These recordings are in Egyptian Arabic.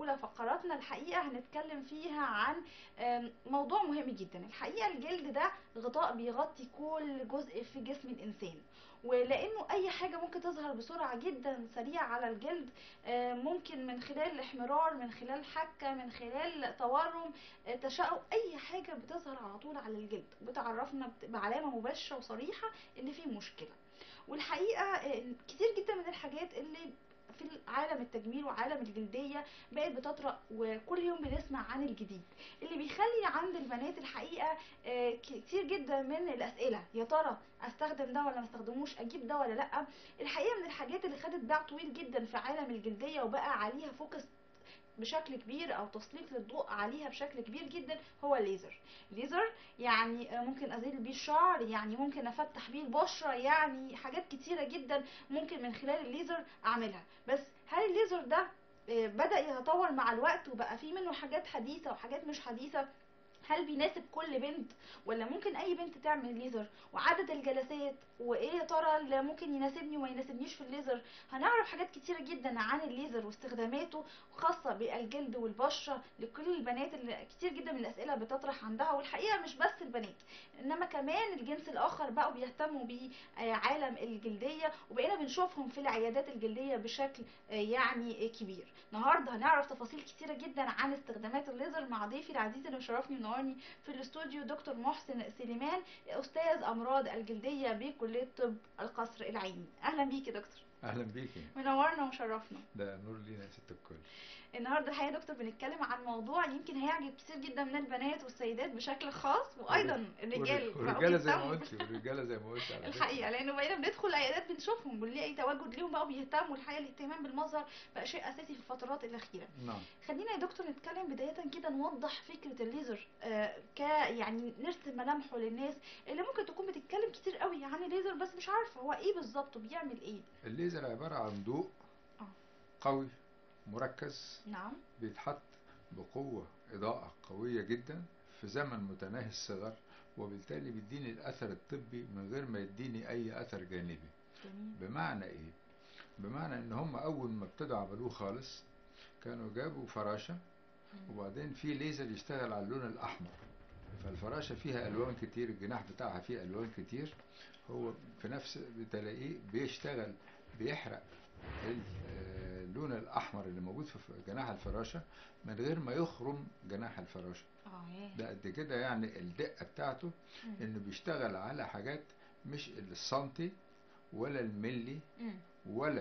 اولى فقراتنا الحقيقه هنتكلم فيها عن آم، موضوع مهم جدا الحقيقه الجلد ده غطاء بيغطي كل جزء في جسم الانسان ولانه اي حاجه ممكن تظهر بسرعه جدا سريعه على الجلد آه، ممكن من خلال الاحمرار من خلال حكه من خلال تورم آه، تشقق اي حاجه بتظهر على طول على الجلد بتعرفنا بت- بعلامه مباشره وصريحه ان في مشكله والحقيقه آه، كتير جدا من الحاجات اللي في عالم التجميل وعالم الجلدية بقت بتطرق وكل يوم بنسمع عن الجديد اللي بيخلي عند البنات الحقيقة آه، كتير جدا من الأسئلة يا ترى استخدم ده ولا ما استخدموش اجيب ده ولا لا الحقيقة من الحاجات اللي خدت باع طويل جدا في عالم الجلدية وبقى عليها فوكس بشكل كبير او تسليط للضوء عليها بشكل كبير جدا هو الليزر الليزر يعني آه، ممكن ازيل بيه الشعر يعني ممكن افتح بيه البشره يعني حاجات كتيره جدا ممكن من خلال الليزر اعملها بس هل الليزر ده آه، بدا يتطور مع الوقت وبقى فيه منه حاجات حديثه وحاجات مش حديثه هل بيناسب كل بنت ولا ممكن اي بنت تعمل ليزر وعدد الجلسات وايه يا ترى اللي ممكن يناسبني وما يناسبنيش في الليزر هنعرف حاجات كتيره جدا عن الليزر واستخداماته خاصه بالجلد والبشره لكل البنات اللي كتير جدا من الاسئله بتطرح عندها والحقيقه مش بس البنات انما كمان الجنس الاخر بقوا بيهتموا بعالم الجلديه وبقينا بنشوفهم في العيادات الجلديه بشكل آه، يعني آه، كبير النهارده هنعرف تفاصيل كتيره جدا عن استخدامات الليزر مع ضيفي العزيز اللي مشرفني ومنورني في الاستوديو دكتور محسن سليمان استاذ امراض الجلديه بكليه طب القصر العيني اهلا بيك يا دكتور اهلا بيكي منورنا ومشرفنا ده نور لينا يا ست الكل النهارده الحقيقه يا دكتور بنتكلم عن موضوع يمكن هيعجب كتير جدا من البنات والسيدات بشكل خاص وايضا الرجال بقوا والرجاله زي ما بيهتموا قلتي والرجاله زي ما قلتي على فكرة. الحقيقه لانه بقينا بندخل العيادات بنشوفهم بنلاقي تواجد ليهم بقوا بيهتموا الحقيقه الاهتمام بالمظهر بقى شيء اساسي في الفترات الاخيره نعم خلينا يا دكتور نتكلم بدايه كده نوضح فكره الليزر آه ك يعني نرسم ملامحه للناس اللي ممكن تكون بتتكلم كتير قوي عن الليزر بس مش عارفه هو ايه بالظبط وبيعمل ايه الليزر عباره عن ضوء آه. قوي مركز نعم بيتحط بقوه اضاءه قويه جدا في زمن متناهي الصغر وبالتالي بيديني الاثر الطبي من غير ما يديني اي اثر جانبي جميل بمعنى ايه بمعنى ان هم اول ما ابتدوا عملوه خالص كانوا جابوا فراشه وبعدين في ليزر يشتغل على اللون الاحمر فالفراشه فيها الوان كتير الجناح بتاعها فيه الوان كتير هو في نفس بتلاقيه بيشتغل بيحرق ال- آه، اللون الاحمر اللي موجود في جناح الفراشه من غير ما يخرم جناح الفراشه اه ياه. ده قد كده يعني الدقه بتاعته مم. انه بيشتغل على حاجات مش السنتي ولا الملي مم. ولا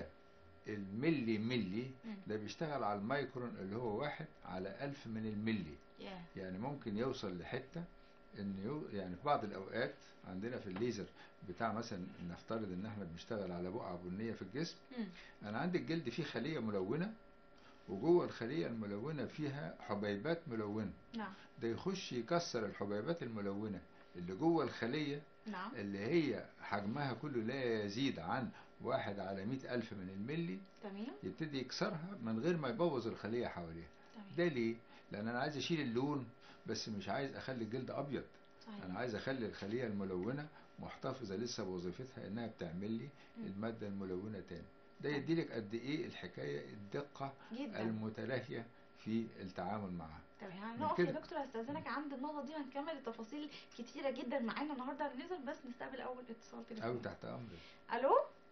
الملي ملي مم. ده بيشتغل على المايكرون اللي هو واحد على ألف من الملي ياه. يعني ممكن يوصل لحتة ان يو يعني في بعض الاوقات عندنا في الليزر بتاع مثلا نفترض ان احنا بنشتغل على بقعة بنية في الجسم مم. انا عندي الجلد فيه خلية ملونة وجوه الخلية الملونة فيها حبيبات ملونة نعم ده يخش يكسر الحبيبات الملونة اللي جوه الخلية نعم اللي هي حجمها كله لا يزيد عن واحد على مئة ألف من الملي تمام يبتدي يكسرها من غير ما يبوظ الخلية حواليها تمام ده ليه؟ لأن أنا عايز أشيل اللون بس مش عايز أخلي الجلد أبيض صحيح أنا عايز أخلي الخلية الملونة محتفظة لسه بوظيفتها إنها بتعمل لي مم. المادة الملونة تاني ده طيب. يديلك قد إيه الحكاية الدقة جدا المتلاهية في التعامل معها تمام من هنقف يا كده. دكتور هستاذنك عند النقطه دي وهنكمل التفاصيل كتيره جدا معانا النهارده على الليزر بس نستقبل اول اتصال أو تليفوني تحت أمرك الو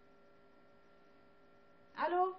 الو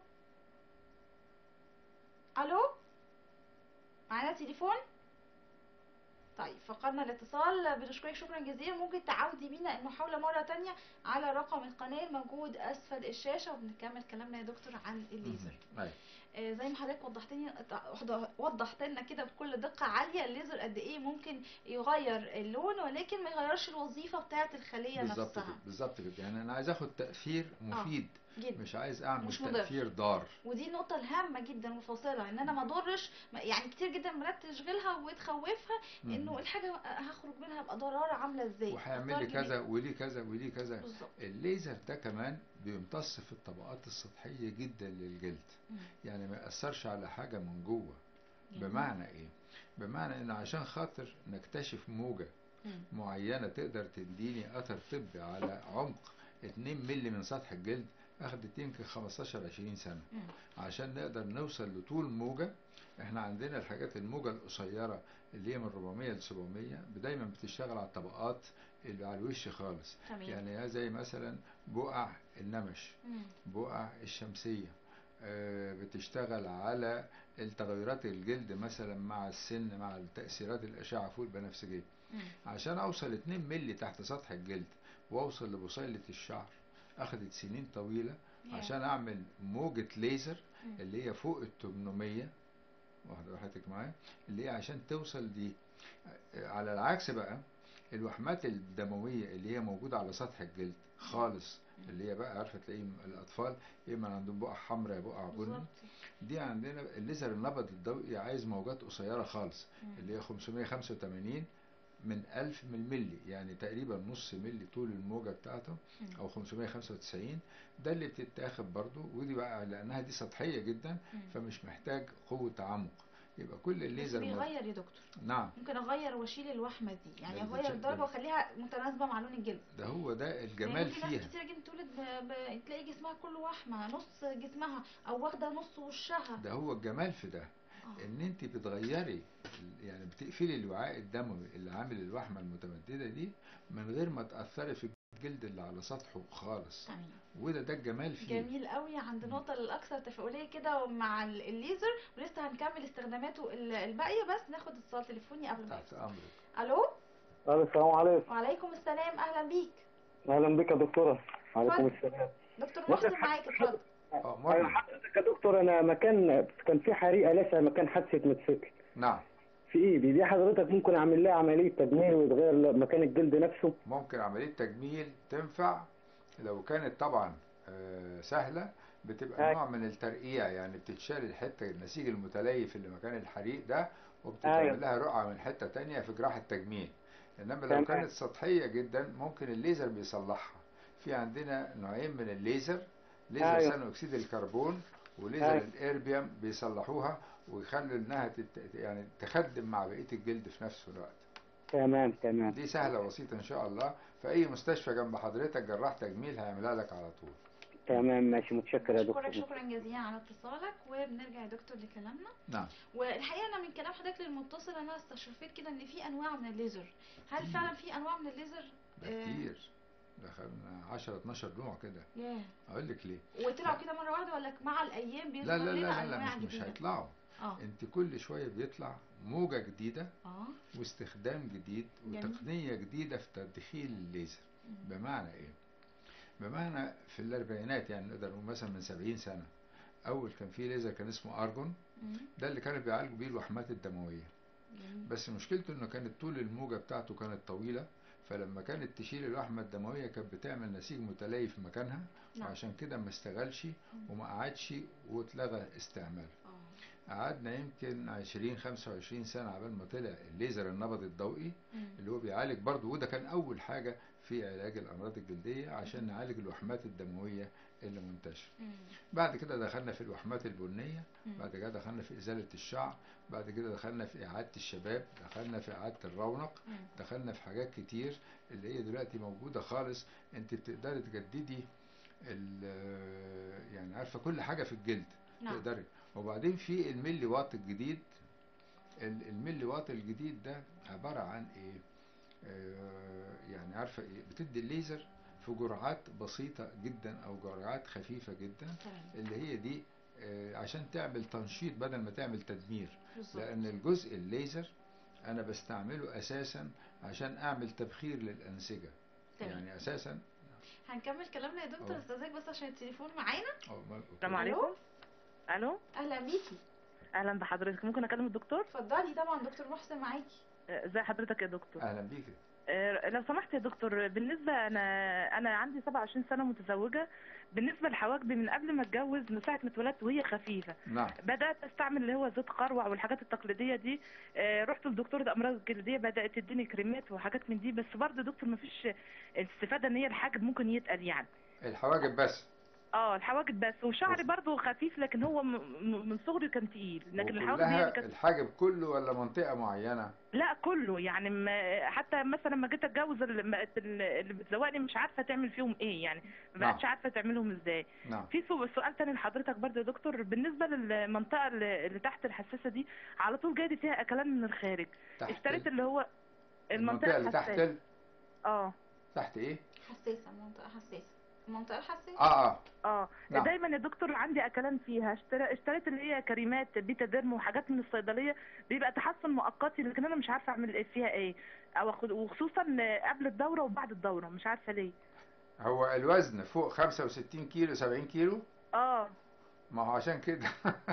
الو معانا تليفون طيب فقدنا الاتصال بنشكرك شكرا جزيلا ممكن تعودي بينا المحاولة مرة تانية على رقم القناة الموجود أسفل الشاشة وبنكمل كلامنا يا دكتور عن الليزر مهم. أيوة. آه، زي ما حضرتك وضحتني وضحت لنا كده بكل دقة عالية الليزر قد ايه ممكن يغير اللون ولكن ما يغيرش الوظيفة بتاعة الخلية بالظبط نفسها كده بالظبط كده يعني أنا عايز آخد تأثير مفيد جدا مش عايز أعمل مش مضر. تأثير ضار ودي النقطة الهامة جدا وفاصلة ان انا ما اضرش ما- يعني كتير جدا بنات تشغلها وتخوفها انه مهم. الحاجة هخرج منها بأضرار عاملة ازاي وهيعمل أضرار لي كذا جانبية. وليه كذا وليه كذا بالظبط الليزر ده كمان بيمتص في الطبقات السطحية جدا للجلد مم. يعني ما يأثرش على حاجة من جوه جميل. بمعنى ايه بمعنى ان عشان خاطر نكتشف موجة مم. معينة تقدر تديني اثر طبي على عمق 2 ملي من سطح الجلد اخدت يمكن 15 20 سنة مم. عشان نقدر نوصل لطول موجة احنا احنا عندنا الحاجات الموجة القصيرة اللي هي من 400 ل 700 دايما بتشتغل على الطبقات اللي على الوش خالص تمام يعني هي زي مثلا بقع النمش مم. بقع الشمسية آه، بتشتغل على التغيرات الجلد مثلا مع السن مع تأثيرات الأشعة فوق البنفسجية مم. عشان أوصل 2 ملي تحت سطح الجلد وأوصل لبصيلة الشعر أخدت سنين طويلة ياه. عشان أعمل موجة ليزر مم. اللي هي فوق ال 800 واحدة راحتك معايا اللي هي عشان توصل دي آه، على العكس بقى الوحمات الدموية اللي هي موجودة على سطح الجلد خالص اللي هي بقى عارفة تلاقي الأطفال يا إما عندهم بقع حمراء يا بقع بني بالظبط دي عندنا الليزر النبض الضوئي عايز موجات قصيرة خالص مم. اللي هي 585 من 1000 من الملي يعني تقريبا نص ملي طول الموجة بتاعته مم. أو 595 ده اللي بتتاخد برضو ودي بقى لأنها دي سطحية جدا مم. فمش محتاج قوة تعمق يبقى كل بس الليزر مر- بيغير يا دكتور نعم ممكن اغير واشيل الوحمه دي يعني ده اغير بتشيل- الدرجه ده- واخليها متناسبه مع لون الجلد ده هو ده لان الجمال في ناس فيها كتير جدا تولد ب... ب... تلاقي جسمها كله وحمه نص جسمها او واخده نص وشها ده هو الجمال في ده آه. ان انت بتغيري ال- يعني بتقفلي الوعاء الدموي اللي عامل الوحمه المتمدده دي من غير ما تاثري في الجلد اللي على سطحه خالص تمام وده ده الجمال فيه جميل قوي عند النقطة الأكثر تفاؤلية كده مع ال- الليزر ولسه هنكمل استخداماته ال- الباقية بس ناخد اتصال تليفوني قبل ما تحت يفصل. امرك ألو الو السلام عليكم وعليكم السلام أهلا بيك اهلا بك يا دكتوره وعليكم اتفضل. السلام دكتور ممكن محسن معاك اتفضل اه ايوه مرة حضرتك يا دكتور انا مكان كان في حريقه لسه مكان حادثه موتوسيكل نعم في ايدي دي حضرتك ممكن اعمل لها عمليه تجميل ويتغير مكان الجلد نفسه ممكن عمليه تجميل تنفع لو كانت طبعا آه، سهله بتبقى أي. نوع من الترقيع يعني بتتشال الحته النسيج المتليف اللي مكان الحريق ده وبتتعمل أيوة. لها رقعه من حته تانية في جراحه تجميل انما لو تمام. كانت سطحيه جدا ممكن الليزر بيصلحها في عندنا نوعين من الليزر ليزر أيوة. ثاني اكسيد الكربون وليزر أيوة. الاربيوم بيصلحوها ويخلوا انها تت... يعني تخدم مع بقيه الجلد في نفس الوقت تمام تمام دي سهله وبسيطه ان شاء الله في اي مستشفى جنب حضرتك جراح تجميل هيعملها لك على طول تمام ماشي متشكر يا أشكرك دكتور شكرا جزيلا على اتصالك وبنرجع يا دكتور لكلامنا نعم والحقيقة أنا من كلام حضرتك للمتصل أنا استشفيت كده إن في أنواع من الليزر هل كتير. فعلا في أنواع من الليزر؟ ده آه. كتير دخلنا 10 12 نوع كده ياه اقول لك ليه وطلعوا كده مرة واحدة ولا مع الأيام بيظهر لا لا لنا لا لا, لا أنواع مش, مش جديدة؟ هيطلعوا اه انت كل شويه بيطلع موجه جديده اه واستخدام جديد جميل. وتقنيه جديده في تدخيل الليزر مم. بمعنى ايه بمعنى في الاربعينات يعني نقدر نقول مثلا من 70 سنه اول كان في ليزر كان اسمه ارجون مم. ده اللي كانوا بيعالجوا بيه الوحمات الدمويه جميل. بس مشكلته انه كانت طول الموجة بتاعته كانت طويلة فلما كانت تشيل الوحمة الدموية كانت بتعمل نسيج متليف مكانها نعم. وعشان كده ما استغلش وما قعدش واتلغى استعماله اه قعدنا يمكن 20 25 سنة عبال ما طلع الليزر النبض الضوئي مم. اللي هو بيعالج برضه وده كان أول حاجة في علاج الأمراض الجلدية عشان نعالج الوحمات الدموية اللي منتشرة مم. بعد كده دخلنا في الوحمات البنية مم. بعد كده دخلنا في إزالة الشعر بعد كده دخلنا في إعادة الشباب دخلنا في إعادة الرونق مم. دخلنا في حاجات كتير اللي هي دلوقتي موجودة خالص انت بتقدري تجددي ال- يعني عارفة كل حاجة في الجلد نعم تقدري وبعدين في الملي وات الجديد ال- الملي وات الجديد ده عبارة عن ايه آه، يعني عارفة ايه بتدي الليزر في جرعات بسيطة جدا او جرعات خفيفة جدا تمام اللي هي دي آه، عشان تعمل تنشيط بدل ما تعمل تدمير بالظبط لان الجزء الليزر انا بستعمله اساسا عشان اعمل تبخير للانسجه تمام. يعني اساسا هنكمل كلامنا يا دكتور أه. استاذك بس عشان التليفون معانا أو ما- السلام ألو؟ عليكم الو اهلا بيكي اهلا بحضرتك ممكن اكلم الدكتور اتفضلي طبعا دكتور محسن معاكي آه، ازي حضرتك يا دكتور اهلا بيك آه، لو سمحت يا دكتور بالنسبه انا انا عندي 27 سنه متزوجه بالنسبه لحواجبي من قبل ما اتجوز من ساعه ما اتولدت وهي خفيفه نعم بدات استعمل اللي هو زيت قروع والحاجات التقليديه دي آه، رحت لدكتوره امراض الجلديه بدات تديني كريمات وحاجات من دي بس برضه دكتور ما فيش استفاده ان هي الحاجب ممكن يتقل يعني الحواجب بس اه الحواجب بس وشعري برضو خفيف لكن هو م- م- من صغري كان تقيل لكن الحواجب هي اللي وكلها كانت الحاجب كله ولا منطقة معينة لا كله يعني م- حتى مثلا لما جيت اتجوز اللي م- اللي بتزوقني مش عارفه تعمل فيهم ايه يعني ما نعم. بقتش عارفه تعملهم ازاي نعم في سو- سؤال تاني لحضرتك برضه يا دكتور بالنسبه للمنطقه اللي اللي تحت الحساسه دي على طول جاي فيها اكلان من الخارج تحت اشتريت اللي هو المنطقة اللي تحت الحساسة. ال... اه تحت ايه؟ حساسه منطقه حساسه المنطقه الحساسه اه اه اه نعم. دايما يا دكتور عندي اكلان فيها اشتري اشتريت اللي هي كريمات بيتا ديرم وحاجات من الصيدليه بيبقى تحسن مؤقتي لكن انا مش عارفه اعمل إيه فيها ايه او أخد وخصوصا قبل الدوره وبعد الدوره مش عارفه ليه هو الوزن فوق 65 كيلو 70 كيلو اه ما هو عشان كده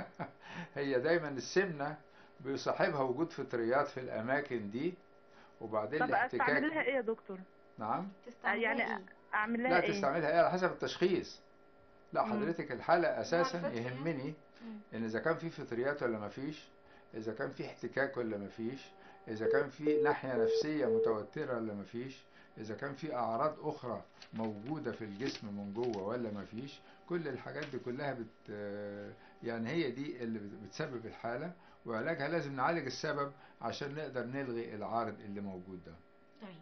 هي دايما السمنة بيصاحبها وجود فطريات في الأماكن دي وبعدين طب استعمل لها الاحتكاك ايه يا دكتور نعم تستعملها يعني ايه اعمل لها لا ايه تستعملها ايه على حسب التشخيص لا مم. حضرتك الحالة أساسا الفطر يعني؟ يهمني مم. إن إذا كان في فطريات ولا ما فيش إذا كان في احتكاك ولا ما فيش إذا كان في ناحية نفسية متوترة ولا ما فيش إذا كان في أعراض أخرى موجودة في الجسم من جوه ولا ما فيش كل الحاجات دي كلها بت يعني هي دي اللي بت- بتسبب الحالة وعلاجها لازم نعالج السبب عشان نقدر نلغي العارض اللي موجود ده تمام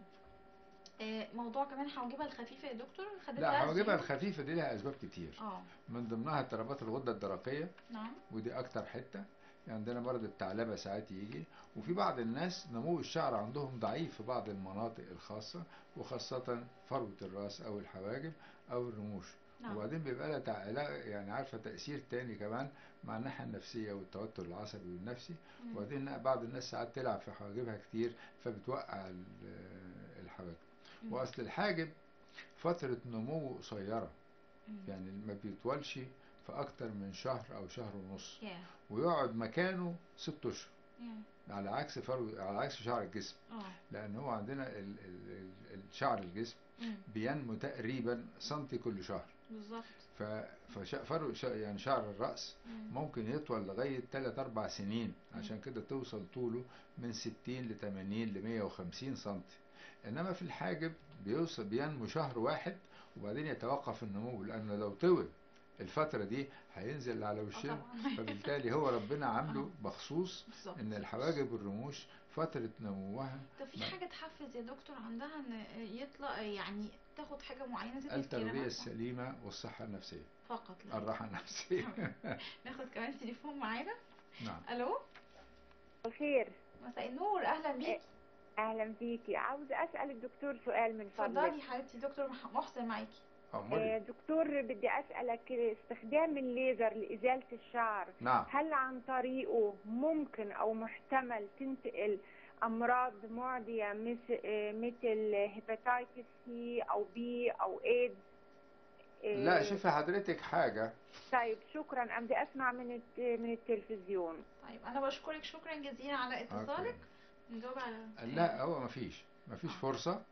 آه، موضوع كمان حواجبها الخفيفه يا دكتور خدت لا لها حواجبها زيوت؟ الخفيفة دي لها أسباب كتير اه من ضمنها اضطرابات الغدة الدرقية نعم ودي اكتر حته عندنا مرض الثعلبه ساعات يجي وفي بعض الناس نمو الشعر عندهم ضعيف في بعض المناطق الخاصه وخاصه فروه الراس او الحواجب او الرموش نعم وبعدين بيبقى لها تع- لا- يعني عارفه تاثير تاني كمان مع الناحيه النفسيه والتوتر العصبي والنفسي مم. وبعدين بعض الناس ساعات تلعب في حواجبها كتير فبتوقع ال- الحواجب مم. واصل الحاجب فتره نمو قصيره مم. يعني ما بيطولش في اكتر من شهر او شهر ونص يا ويقعد مكانه ست اشهر يا على عكس فرو على عكس شعر الجسم اه لان هو عندنا ال... ال... ال... شعر الجسم مم. بينمو تقريبا سنتي كل شهر بالظبط ف... فش... فرو ش... يعني شعر الراس مم. ممكن يطول لغايه 3 4 سنين عشان كده توصل طوله من 60 ل 80 ل 150 سنتي انما في الحاجب بيوصل بينمو شهر واحد وبعدين يتوقف النمو لانه لو طول الفتره دي هينزل على آه وشنا طبعا فبالتالي هو ربنا عامله بخصوص بالظبط ان الحواجب والرموش فترة نموها طب في ما- حاجه تحفز يا دكتور عندها ان يطلع يعني تاخد حاجه معينه تدي التغذية كده السليمة والصحة النفسية فقط لا الراحة النفسية ناخد كمان تليفون معانا نعم الو خير مساء النور اهلا بيك اهلا بيكي عاوزه اسال الدكتور سؤال من فضلك اتفضلي حبيبتي دكتور مح- محسن معاكي آه، أمري دكتور بدي اسالك استخدام الليزر لازاله الشعر نعم هل عن طريقه ممكن او محتمل تنتقل امراض معديه مثل آه، مثل هيباتيتس سي او بي او ايدز آه، لا شوفي حضرتك حاجة طيب شكرا انا بدي اسمع من الت- من التلفزيون طيب انا بشكرك شكرا جزيلا على اتصالك أوكي. نجاوب على لا هو مفيش مفيش آه. فرصة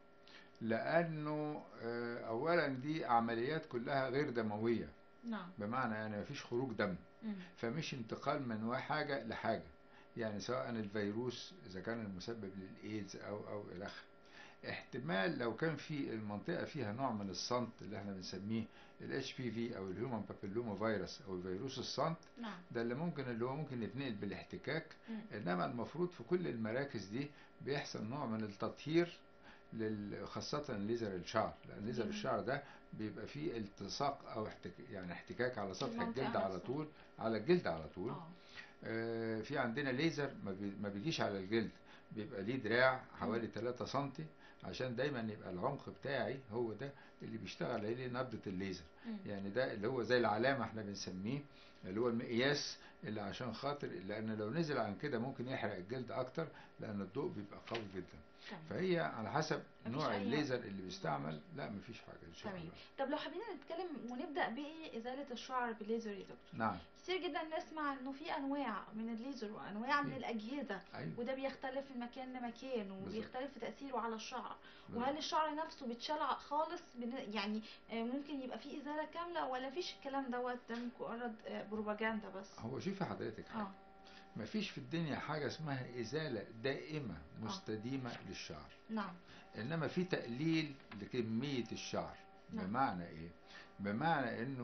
لأنه آه، أولا دي عمليات كلها غير دموية نعم بمعنى يعني مفيش خروج دم مم. فمش انتقال من وا- حاجة لحاجة يعني سواء الفيروس إذا كان المسبب للإيدز أو أو إلى آخره احتمال لو كان في المنطقة فيها نوع من الصمت اللي احنا بنسميه ال HPV أو الهيومن بابيلوما فيروس أو فيروس الصمت نعم ده اللي ممكن اللي هو ممكن يتنقل بالاحتكاك مم. إنما المفروض في كل المراكز دي بيحصل نوع من التطهير لل- خاصة ليزر الشعر لأن ليزر مم. الشعر ده بيبقى فيه التصاق أو احتك... يعني احتكاك على سطح المنطقة الجلد على نفسها. طول على الجلد على طول اه آه، في عندنا ليزر ما, بي... ما بيجيش على الجلد بيبقى ليه دراع حوالي 3 سنتي عشان دايما يبقى العمق بتاعي هو ده اللي بيشتغل عليه نبضة الليزر مم. يعني ده اللي هو زي العلامة احنا بنسميه اللي هو المقياس اللي عشان خاطر لان لو نزل عن كده ممكن يحرق الجلد اكتر لان الضوء بيبقى قوي جدا تمام فهي على حسب مفيش نوع أي- الليزر اللي بيستعمل لا مفيش حاجة ان شاء تمام. الله طب لو حبينا نتكلم ونبدا بازاله الشعر بالليزر يا دكتور نعم كتير جدا نسمع انه في انواع من الليزر وانواع من في. الاجهزه ايوه وده بيختلف من مكان لمكان بالظبط. وبيختلف في تاثيره على الشعر بالظبط. وهل الشعر نفسه بيتشال خالص بن- يعني آه، ممكن يبقى فيه ازاله كامله ولا فيش الكلام دوت ده مجرد آه، بروباجندا بس هو شوفي حضرتك حاجة اه مفيش في الدنيا حاجة اسمها إزالة دائمة مستديمة للشعر نعم إنما في تقليل لكمية الشعر نعم. بمعنى إيه؟ بمعنى إنه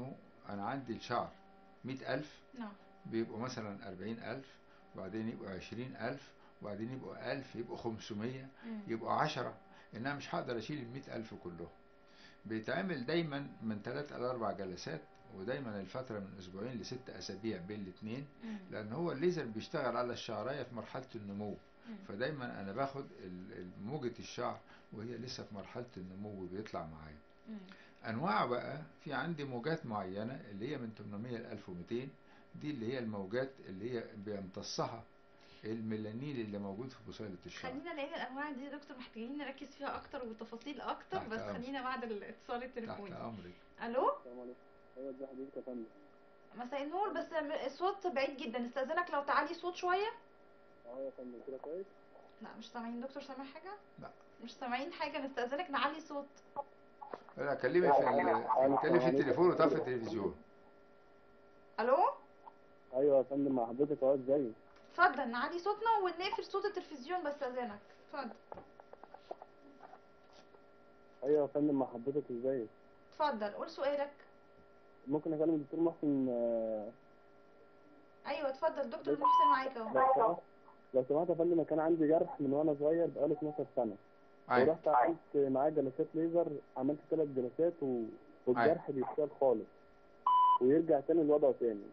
انا عندي الشعر مئة الف نعم بيبقوا مثلا أربعين ألف وبعدين يبقوا عشرين ألف وبعدين يبقوا ألف يبقوا خمسمية مم. يبقوا عشرة إنها مش هقدر أشيل المئة ألف كلهم بيتعمل دايما من ثلاث إلى أربع جلسات ودايما الفترة من أسبوعين لست أسابيع بين الاتنين مم. لأن هو الليزر بيشتغل على الشعراية في مرحلة النمو مم. فدايما أنا باخد ال- ال- موجة الشعر وهي لسه في مرحلة النمو وبيطلع معايا مم. انواع بقى في عندي موجات معينه اللي هي من 800 ل 1200 دي اللي هي الموجات اللي هي بيمتصها الميلانين اللي موجود في بصيله الشعر خلينا لان الانواع دي يا دكتور محتاجين نركز فيها اكتر وتفاصيل اكتر تحت بس أمرك. خلينا بعد الاتصال تحت التليفوني امرك الو السلام عليكم ايوه ازي حضرتك يا فندم مساء النور بس م- الصوت بعيد جدا استاذنك لو تعالي صوت شويه اه يا فندم كده كويس لا مش سامعين دكتور سامع حاجه لا. مش سامعين حاجه نستاذنك نعلي صوت لا كلمي في ال- كلمي في التليفون وطفي التلفزيون الو ايوه يا فندم مع حضرتك اهو ازاي اتفضل نعلي صوتنا ونقفل صوت التلفزيون بس استاذنك اتفضل ايوه يا فندم مع حضرتك ازاي اتفضل قول سؤالك ممكن اكلم الدكتور محسن آه، ايوه اتفضل دكتور محسن معاك اهو لو سمحت لو سمحت يا فندم أنا كان عندي جرح من وانا صغير بقاله 12 سنه أيوة. ورحت عملت معاه جلسات ليزر عملت ثلاث جلسات و... والجرح بيشتغل خالص ويرجع تاني لوضعه تاني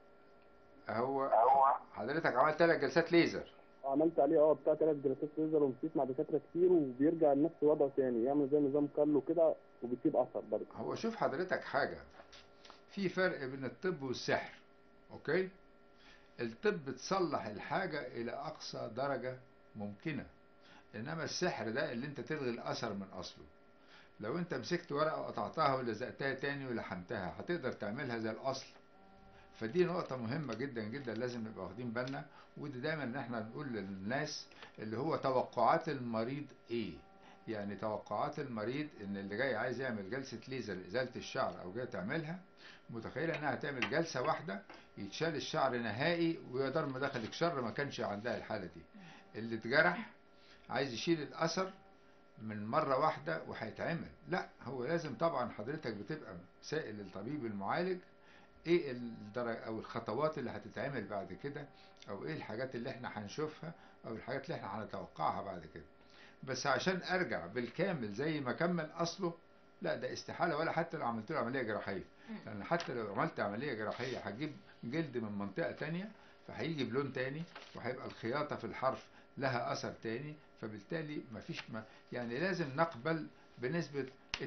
هو حضرتك عملت ثلاث جلسات ليزر عملت عليه اه بتاع ثلاث جلسات ليزر ومشيت مع دكاتره كتير وبيرجع لنفس وضعه تاني يعمل زي نظام كارلو كده وبيسيب اثر برضه هو شوف حضرتك حاجه في فرق بين الطب والسحر اوكي الطب تصلح الحاجه الى اقصى درجه ممكنه انما السحر ده اللي انت تلغي الاثر من اصله لو انت مسكت ورقه وقطعتها ولزقتها تاني ولحمتها هتقدر تعملها زي الاصل فدي نقطة مهمة جدا جدا لازم نبقى واخدين بالنا ودي دايما ان احنا نقول للناس اللي هو توقعات المريض ايه يعني توقعات المريض ان اللي جاي عايز يعمل جلسة ليزر لإزالة الشعر او جاي تعملها متخيلة انها هتعمل جلسة واحدة يتشال الشعر نهائي ويقدر ما دخلك شر ما كانش عندها الحالة دي اللي اتجرح عايز يشيل الاثر من مرة واحدة وهيتعمل لا هو لازم طبعا حضرتك بتبقى سائل الطبيب المعالج ايه الدرجة او الخطوات اللي هتتعمل بعد كده او ايه الحاجات اللي احنا هنشوفها او الحاجات اللي احنا هنتوقعها بعد كده بس عشان ارجع بالكامل زي ما كمل اصله لا ده استحالة ولا حتى لو عملت له عملية جراحية مم. لان حتى لو عملت عملية جراحية هتجيب جلد من منطقة تانية فهيجي بلون تاني وهيبقى الخياطة في الحرف لها اثر تاني فبالتالي مفيش ما يعني لازم نقبل بنسبة 2%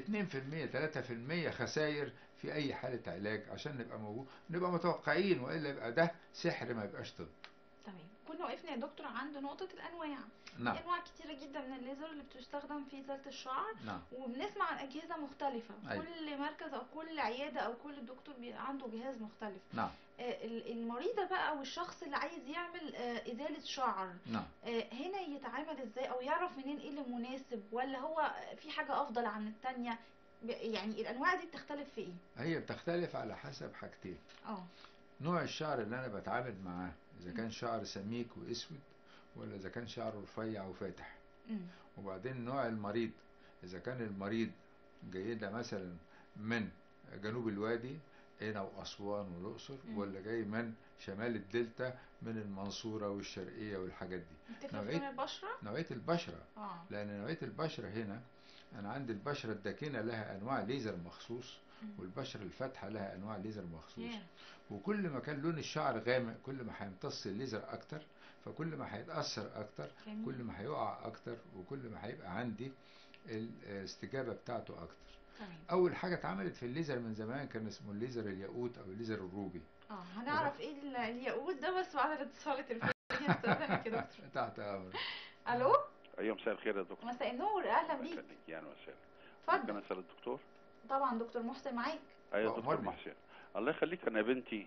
3% خسائر في اي حالة علاج عشان نبقى موجود نبقى متوقعين والا يبقى ده سحر ما يبقاش طب تمام كنا وقفنا يا دكتور عند نقطة الأنواع نعم في أنواع كتيرة جدا من الليزر اللي بتستخدم في إزالة الشعر نعم وبنسمع عن أجهزة مختلفة أيوة. كل مركز أو كل عيادة أو كل دكتور بيبقى عنده جهاز مختلف نعم آه، ال- المريضة بقى أو الشخص اللي عايز يعمل آه، إزالة شعر نعم آه، هنا يتعامل إزاي أو يعرف منين إيه اللي مناسب ولا هو في حاجة أفضل عن التانية ب- يعني الأنواع دي بتختلف في إيه؟ هي بتختلف على حسب حاجتين اه نوع الشعر اللي انا بتعامل معاه اذا كان شعر سميك واسود ولا اذا كان شعره رفيع وفاتح أمم. وبعدين نوع المريض اذا كان المريض جاي لنا مثلا من جنوب الوادي هنا واسوان والاقصر مم. ولا جاي من شمال الدلتا من المنصوره والشرقيه والحاجات دي بتفرق في نوعية- لون البشرة؟ نوعيه البشره اه لان نوعيه البشره هنا انا عندي البشره الداكنه لها انواع ليزر مخصوص مم. والبشره الفاتحه لها انواع ليزر مخصوص ياه. وكل ما كان لون الشعر غامق كل ما هيمتص الليزر اكتر فكل ما هيتاثر اكتر جميل. كل ما هيقع اكتر وكل ما هيبقى عندي الاستجابه بتاعته اكتر تمام اول حاجه اتعملت في الليزر من زمان كان اسمه الليزر الياقوت او الليزر الروبي اه هنعرف ايه ال- الياقوت ده بس بعد الاتصال التليفوني استاذنك يا دكتور تحت امر الو ايوه مساء الخير يا دكتور مساء النور اهلا الله بيك يخليك يعني مساء ممكن اتفضل اسال الدكتور طبعا دكتور محسن معاك ايوه دكتور أمرني. محسن الله يخليك انا بنتي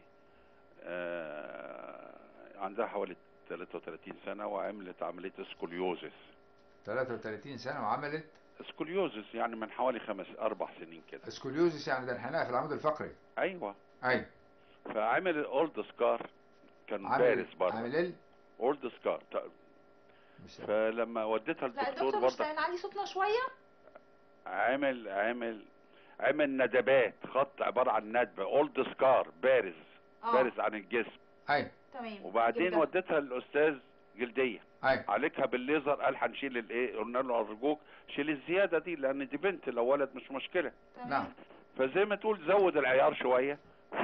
آه عندها حوالي 33 سنه وعملت عمليه سكوليوزس 33 سنه وعملت سكوليوزس يعني من حوالي خمس اربع سنين كده سكوليوزس يعني ده انحناء في العمود الفقري ايوه اي فعمل اولد سكار كان عامل بارز برضه عامل ايه اولد سكار مش فلما وديتها لا للدكتور الدكتور مش برضه نعلي صوتنا شويه عمل عمل عمل ندبات خط عباره عن ندبه اولد سكار بارز اه بارز عن الجسم اي تمام وبعدين جدا. وديتها للاستاذ جلديه اي عالجها بالليزر قال هنشيل الايه قلنا له ارجوك شيل الزياده دي لان دي بنت لو ولد مش مشكله تمام. نعم فزي ما تقول زود العيار شويه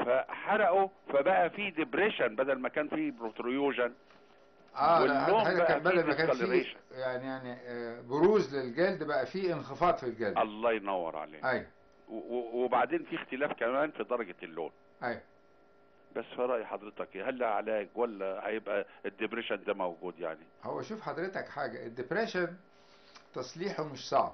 فحرقه فبقى في ديبريشن بدل ما كان في بروتريوجن اه واللون لا حاجه بقى كان بدل ما فيه كان فيه discoloration. يعني يعني آه، بروز للجلد بقى فيه انخفاض في الجلد الله ينور عليك اي و- و- وبعدين في اختلاف كمان في درجه اللون اي بس في راي حضرتك إيه؟ هل له علاج ولا هيبقى الديبريشن ده موجود يعني هو شوف حضرتك حاجه الدبريشن تصليحه مش صعب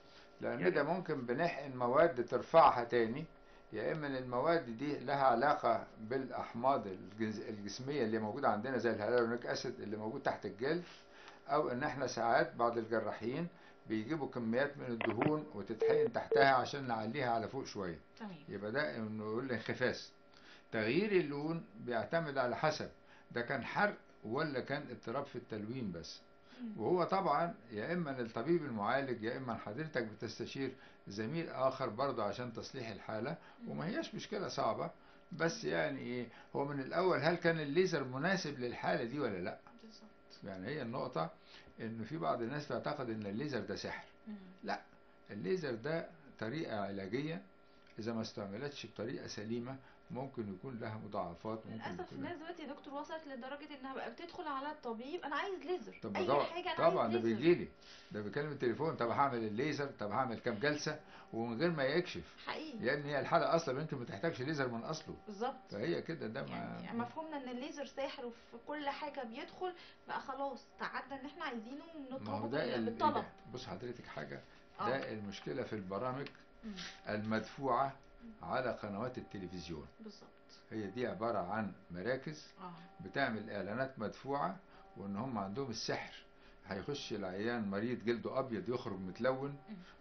لان يعني- ده ممكن بنحقن مواد ترفعها تاني يا اما إن المواد دي لها علاقه بالاحماض الجنس- الجسميه اللي موجوده عندنا زي الهيالورونيك اسيد اللي موجود تحت الجلد او ان احنا ساعات بعض الجراحين بيجيبوا كميات من الدهون وتتحقن تحتها عشان نعليها على فوق شويه تمام يبقى ده انه يقول انخفاس تغيير اللون بيعتمد على حسب ده كان حرق ولا كان اضطراب في التلوين بس مم. وهو طبعا يا اما الطبيب المعالج يا اما حضرتك بتستشير زميل اخر برضه عشان تصليح الحاله وما هياش مشكله صعبه بس يعني ايه هو من الاول هل كان الليزر مناسب للحاله دي ولا لا بالظبط يعني هي النقطه انه في بعض الناس تعتقد ان الليزر ده سحر مم. الليزر ده طريقة علاجية إذا ما استعملتش بطريقة سليمة ممكن يكون لها مضاعفات ممكن للاسف يكون لها الناس دلوقتي يا دكتور وصلت لدرجه انها بقى بتدخل على الطبيب انا عايز ليزر طب اي طبعا حاجه انا طبعا ده عايز ليزر بيجيلي ده بيكلم التليفون طب هعمل الليزر طب هعمل كام جلسة ومن غير ما يكشف حقيقي لأن هي الحالة أصلا يمكن ما تحتاجش ليزر من أصله بالظبط فهي كده ده يعني ما مفهومنا ان الليزر ساحر وفي كل حاجه بيدخل بقى خلاص تعدى ان احنا عايزينه ما هو نطلبه ده بال- ال- بالطلب ال- بص حضرتك حاجة اه ده المشكلة في البرامج مم. المدفوعة على قنوات التلفزيون بالظبط هي دي عبارة عن مراكز اه بتعمل اعلانات مدفوعه وان هم عندهم السحر هيخش العيان مريض جلده ابيض يخرج متلون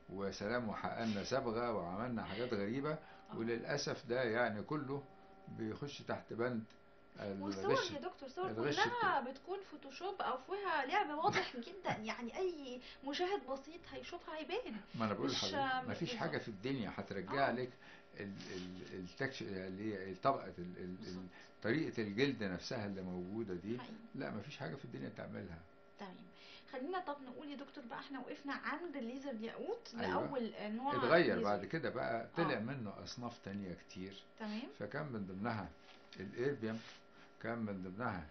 وسلام وحققنا صبغه وعملنا حاجات غريبه آه. وللاسف ده يعني كله بيخش تحت بند والصور الغش يا دكتور صور الغش كلها بتكون فوتوشوب او فيها لعب واضح جدا يعني اي مشاهد بسيط هيشوفها هيبان ما انا بقول مش- لحضرتك ما فيش بالظبط. حاجه في الدنيا هترجع آه. لك ال- ال- التكش اللي هي طبقه ال- ال- ال- بالظبط. طريقه الجلد نفسها اللي موجوده دي حقيقي لا ما فيش حاجه في الدنيا تعملها تمام خلينا طب نقول يا دكتور بقى احنا وقفنا عند الليزر الياقوت ده أيوة. اول آه، نوع اتغير ليزر. بعد كده بقى طلع آه. منه اصناف تانية كتير تمام فكان من ضمنها الايربيوم كان من ضمنها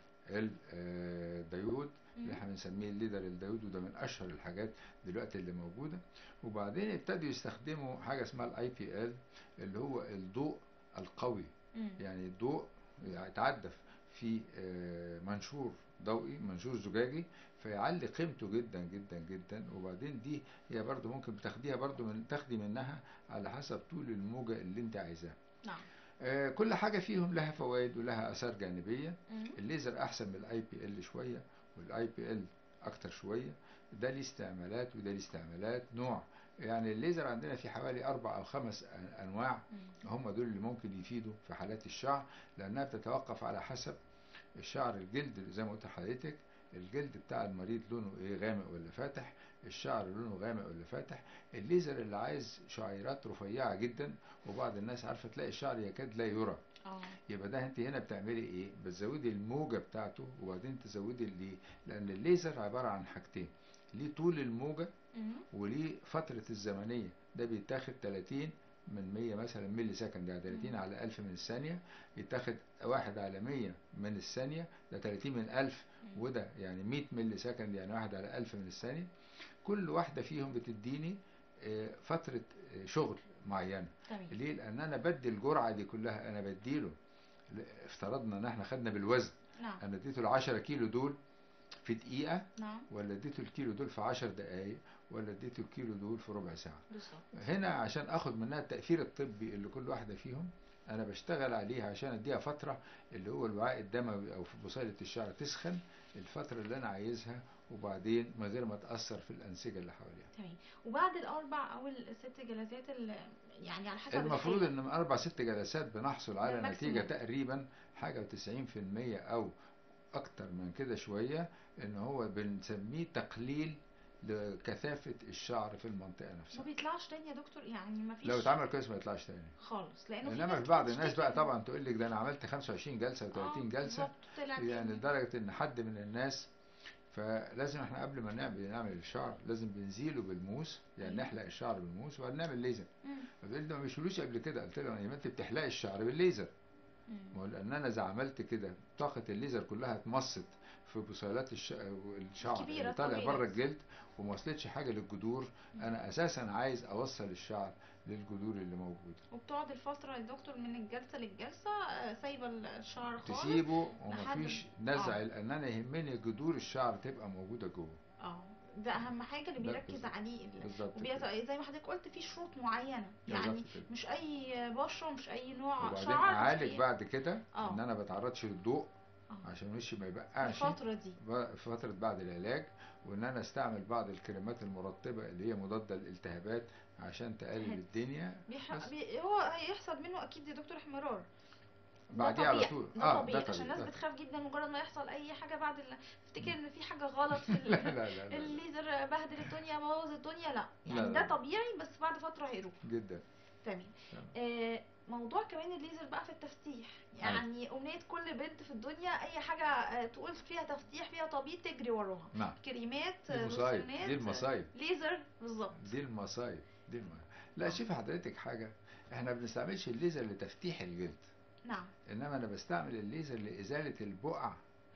الديود اللي مم. احنا بنسميه الليدر الديود وده من اشهر الحاجات دلوقتي اللي موجوده وبعدين ابتدوا يستخدموا حاجه اسمها الاي بي ال اللي هو الضوء القوي مم. يعني الضوء يتعدف في آه، منشور ضوئي منشور زجاجي فيعلي قيمته جدا جدا جدا وبعدين دي هي برضو ممكن بتاخديها برضو من تاخدي منها على حسب طول الموجة اللي انت عايزاها نعم آه، كل حاجة فيهم لها فوائد ولها آثار جانبية مم. الليزر أحسن من الاي بي ال شوية والاي بي ال أكتر شوية ده ليه استعمالات وده ليه استعمالات نوع يعني الليزر عندنا في حوالي أربع أو خمس أن- أنواع مم. هم دول اللي ممكن يفيدوا في حالات الشعر لأنها بتتوقف على حسب الشعر الجلد زي ما قلت لحضرتك الجلد بتاع المريض لونه ايه غامق ولا فاتح الشعر لونه غامق ولا فاتح الليزر اللي عايز شعيرات رفيعة جدا وبعض الناس عارفة تلاقي الشعر يكاد لا يرى اه يبقى ده انت هنا بتعملي ايه بتزودي الموجة بتاعته وبعدين تزودي اللي لان الليزر عبارة عن حاجتين ليه طول الموجة مم. وليه فترة الزمنية ده بيتاخد 30 من 100 مثلا ملي سكند يعني 30 مم. على 1000 من الثانية يتاخد واحد على 100 من الثانية ده 30 من 1000 مم. وده يعني 100 ملي سكند يعني واحد على 1000 من الثانية كل واحدة فيهم بتديني آه، فترة آه، شغل معينة تمام ليه؟ لأن أنا بدي الجرعة دي كلها أنا بديله ل- افترضنا إن احنا خدنا بالوزن نعم أنا اديته ال 10 كيلو دول في دقيقة نعم ولا اديته الكيلو دول في 10 دقايق ولا اديته الكيلو دول في ربع ساعة بالظبط هنا عشان اخد منها التأثير الطبي اللي كل واحدة فيهم انا بشتغل عليها عشان اديها فترة اللي هو الوعاء الدموي او في بصيلة الشعر تسخن الفترة اللي انا عايزها وبعدين من غير ما تأثر في الأنسجة اللي حواليها تمام وبعد الاربع او الست جلسات اللي يعني على حسب المفروض الحالة. ان من اربع ست جلسات بنحصل على ده نتيجة maximum. تقريبا حاجة وتسعين في المية او اكتر من كده شوية ان هو بنسميه تقليل لكثافة الشعر في المنطقة ما نفسها بيطلعش تاني يا دكتور يعني ما فيش لو اتعمل كويس ما يطلعش تاني خالص لانه في انما ناس في بعض كتير الناس بتشتكي بقى من- طبعا تقول لك ده انا عملت 25 جلسة و30 آه، جلسة بالظبط، طلع يعني تاني. لدرجة ان حد من الناس فلازم احنا قبل ما نعمل نعمل الشعر لازم بنزيله بالموس يعني أيوة. نحلق الشعر بالموس وبعدين نعمل ليزر مم. فبيقول لي ده ما بيشيلوش قبل كده قلت له يا ما انت بتحلقي الشعر بالليزر مم. ما هو لان انا اذا عملت كده طاقه الليزر كلها اتمصت في بصيلات الش... الشعر الكبيرة اللي طالع الطويلة. بره الجلد وما وصلتش حاجه للجذور انا اساسا عايز اوصل الشعر للجذور اللي موجوده وبتقعد الفترة يا دكتور من الجلسة للجلسة آه، سايبة الشعر خالص تسيبه لحد ومفيش ما- نزع آه. لان انا يهمني جذور الشعر تبقى موجوده جوه اه ده اهم حاجة اللي ده بيركز بالظبط. عليه ال- بالظبط وبيت... كده. زي ما حضرتك قلت في شروط معينة يعني بالظبط كده. مش اي بشرة مش اي نوع وبعدين شعر مش اعالج أي- بعد كده آه. ان انا ما بتعرضش للضوء آه. عشان وشي ما يبقعش الفترة دي ب- في فترة بعد العلاج وإن أنا أستعمل بعض الكريمات المرطبة اللي هي مضادة للالتهابات عشان تقلل تهدي. الدنيا بيح... بس. بي... هو هيحصل منه اكيد يا دكتور احمرار ده بعديها على طبيعي. طول ده اه طبيعي ده عشان الناس طبيعي بتخاف جدا مجرد ما يحصل اي حاجه بعد ال... تفتكر ان في حاجه غلط في ال... لا لا لا, لا. الليزر بهدل الدنيا بوظ الدنيا لا يعني لا، ده لا. طبيعي بس بعد فتره هيروح جدا تمام تمام. آه موضوع كمان الليزر بقى في التفتيح يعني امنيه كل بنت في الدنيا اي حاجه آه، تقول فيها تفتيح فيها طبيب تجري وراها نعم كريمات دي آه، المصايب لوسيونات، دي المصايب ليزر بالظبط دي المصايب دي الم... لا شوف حضرتك حاجة احنا ما بنستعملش الليزر لتفتيح الجلد نعم انما انا بستعمل الليزر لازالة البقع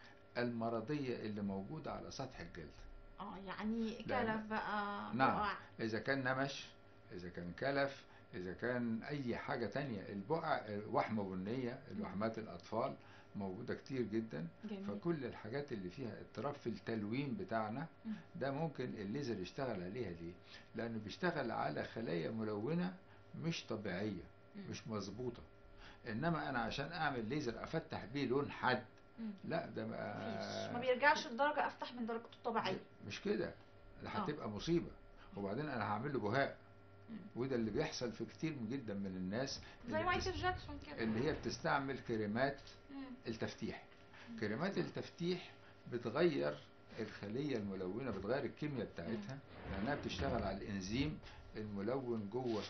المرضية اللي موجودة على سطح الجلد اه يعني لأن- كلف بقى نعم. بقع. إذا كان نمش إذا كان كلف إذا كان أي حاجة تانية البقع وحمة بنية الوحمات الأطفال موجودة كتير جدا جميل فكل الحاجات اللي فيها اضطراب في التلوين بتاعنا مم. ده ممكن الليزر يشتغل عليها ليه لأنه بيشتغل على خلايا ملونة مش طبيعية مم. مش مظبوطة إنما أنا عشان أعمل ليزر أفتح بيه لون حد مم. لا ده مفيش ما بقى بيرجعش لدرجة أفتح من درجته الطبيعية مش كده ده آه. هتبقى مصيبة وبعدين أنا هعمل له بهاء مم. وده اللي بيحصل في كتير جدا من الناس زي اللي, مايكل بتس... جاكسون كده اللي هي بتستعمل كريمات مم. التفتيح كريمات التفتيح بتغير الخلية الملونة بتغير الكيمياء بتاعتها لأنها بتشتغل على الإنزيم الملون جوه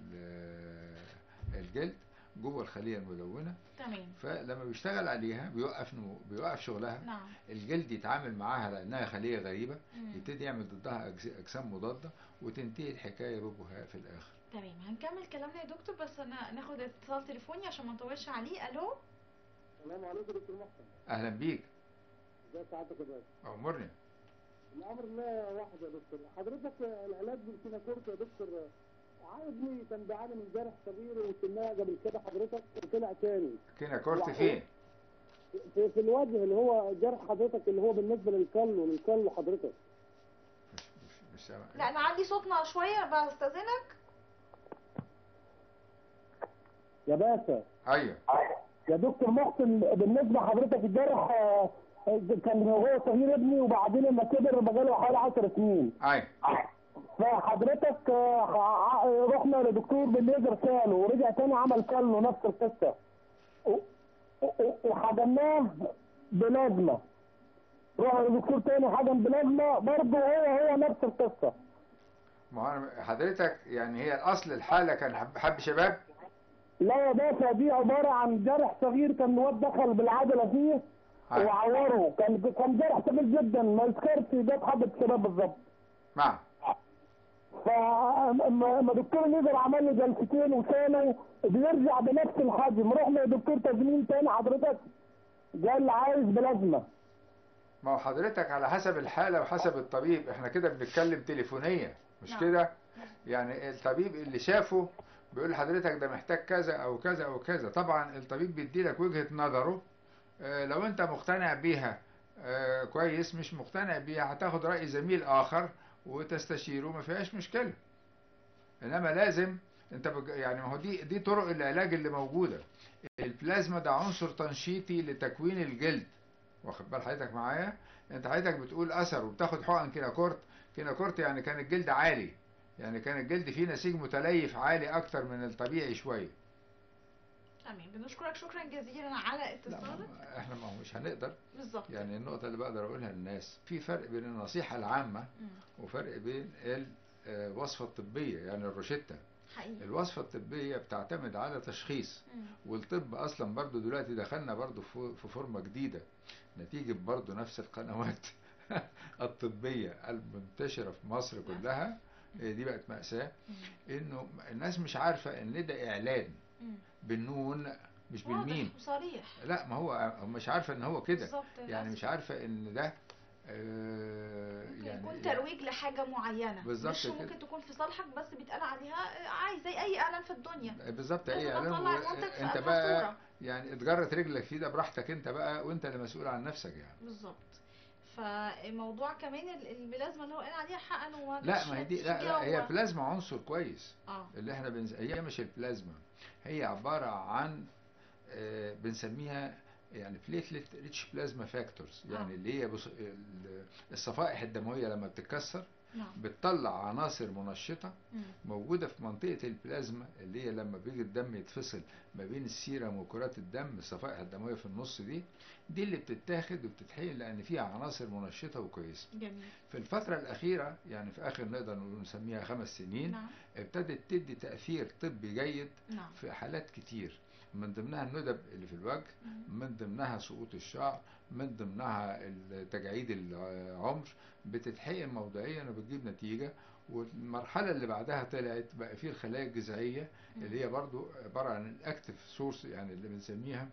ال- الجلد جوه الخلية الملونة تمام فلما بيشتغل عليها بيوقف نمو بيوقف شغلها نعم الجلد يتعامل معاها لأنها خلية غريبة مم. يبتدي يعمل ضدها أجز- أجسام مضادة وتنتهي الحكاية ببهاء في الآخر تمام هنكمل كلامنا يا دكتور بس أنا ناخد اتصال تليفوني عشان ما نطولش عليه ألو السلام عليكم دكتور محسن أهلا بيك ازي سعادتك يا باشا أمرني الامر لا واحد يا دكتور حضرتك العلاج بالكيناكورت يا دكتور عايزني كان بيعاني من جرح صغير وسماه قبل كده حضرتك وطلع تاني كده كورت وع- فين؟ في, في الوجه اللي هو جرح حضرتك اللي هو بالنسبه للكلو للكلو حضرتك مش مش مش سامع لا أنا عندي صوتنا شوية بستأذنك يا باشا أيوه يا دكتور محسن بالنسبه لحضرتك الجرح آه، كان هو صغير ابني وبعدين لما كبر بقاله حوالي 10 سنين أيوه فحضرتك آه، ع- رحنا لدكتور بالليزر ساله ورجع تاني عمل كله نفس القصه و- و- وحضناه بلازمه رحنا لدكتور تاني حضن بلازمه برضه هو هو نفس القصه ما هو أنا حضرتك يعني هي الأصل الحالة كان حب, حب شباب لا يا باشا دي عباره عن جرح صغير كان الواد دخل بالعجله فيه أيوه وعوره كان كان جرح صغير جدا ما يذكرش جاب حبه شباب بالظبط نعم فما دكتور نزل عمل لي جلستين وساله بيرجع بنفس الحجم رحنا لدكتور تجميل تاني حضرتك قال لي عايز بلازمه ما هو حضرتك على حسب الحالة وحسب الطبيب احنا كده بنتكلم تليفونيا مش نعم. كده يعني الطبيب اللي شافه بيقول لحضرتك ده محتاج كذا او كذا او كذا طبعا الطبيب بيدي لك وجهة نظره اه لو انت مقتنع بيها اه كويس مش مقتنع بيها هتاخد رأي زميل اخر وتستشيره ما فيهاش مشكلة انما لازم انت بج... يعني ما هو دي دي طرق العلاج اللي موجودة البلازما ده عنصر تنشيطي لتكوين الجلد واخد بال حضرتك معايا انت حضرتك بتقول اثر وبتاخد حقن كيناكورت كيناكورت يعني كان الجلد عالي يعني كان الجلد فيه نسيج متليف عالي اكتر من الطبيعي شويه تمام بنشكرك شكرا جزيلا على لا اتصالك ما احنا ما هو مش هنقدر بالظبط يعني النقطة اللي بقدر أقولها للناس في فرق بين النصيحة العامة مم. وفرق بين الوصفة الطبية يعني الروشتة حقيقي الوصفة الطبية بتعتمد على تشخيص مم. والطب أصلا برضو دلوقتي دخلنا برضو في في فورمة جديدة نتيجة برضو نفس القنوات الطبية المنتشرة في مصر كلها هي دي بقت مأساة مم. إنه الناس مش عارفة إن ده إعلان مم. بالنون مش واضح بالميم وصريح لا ما هو مش عارفة إن هو كده بالظبط يعني للأسف. مش عارفة إن ده آه، ممكن يعني يكون ترويج لحاجة معينة بالظبط مش كده. ممكن تكون في صالحك بس بيتقال عليها عايز زي أي إعلان في الدنيا بالظبط لازم اي اعلان أطلع و- المنتج في انت أسهل بقى صورة. يعني اتجرت رجلك فيه ده براحتك انت بقى وانت اللي مسؤول عن نفسك يعني بالظبط فموضوع كمان ال- البلازما اللي هو قال عليها حقن وما لا جابش ما هي دي لا, نتيجة لا هي و- البلازما عنصر كويس اه اللي احنا بنز... هي مش البلازما هي عبارة عن آه، بنسميها يعني بليتلت ريتش بلازما فاكتورز يعني آه. اللي هي بص... ال- الصفائح الدموية لما بتتكسر نعم بتطلع عناصر منشطة مم. موجودة في منطقة البلازما اللي هي لما بيجي الدم يتفصل ما بين السيرم وكرات الدم الصفائح الدموية في النص دي دي اللي بتتاخد وبتتحقن لأن فيها عناصر منشطة وكويسة جميل في الفترة الأخيرة يعني في آخر نقدر نقول نسميها خمس سنين نعم ابتدت تدي تأثير طبي جيد نعم في حالات كتير من ضمنها الندب اللي في الوجه مم. من ضمنها سقوط الشعر من ضمنها تجاعيد العمر بتتحقن موضعيا وبتجيب نتيجة والمرحلة اللي بعدها طلعت بقى فيه الخلايا الجذعية اللي هي برضو عبارة عن الاكتف سورس يعني اللي بنسميها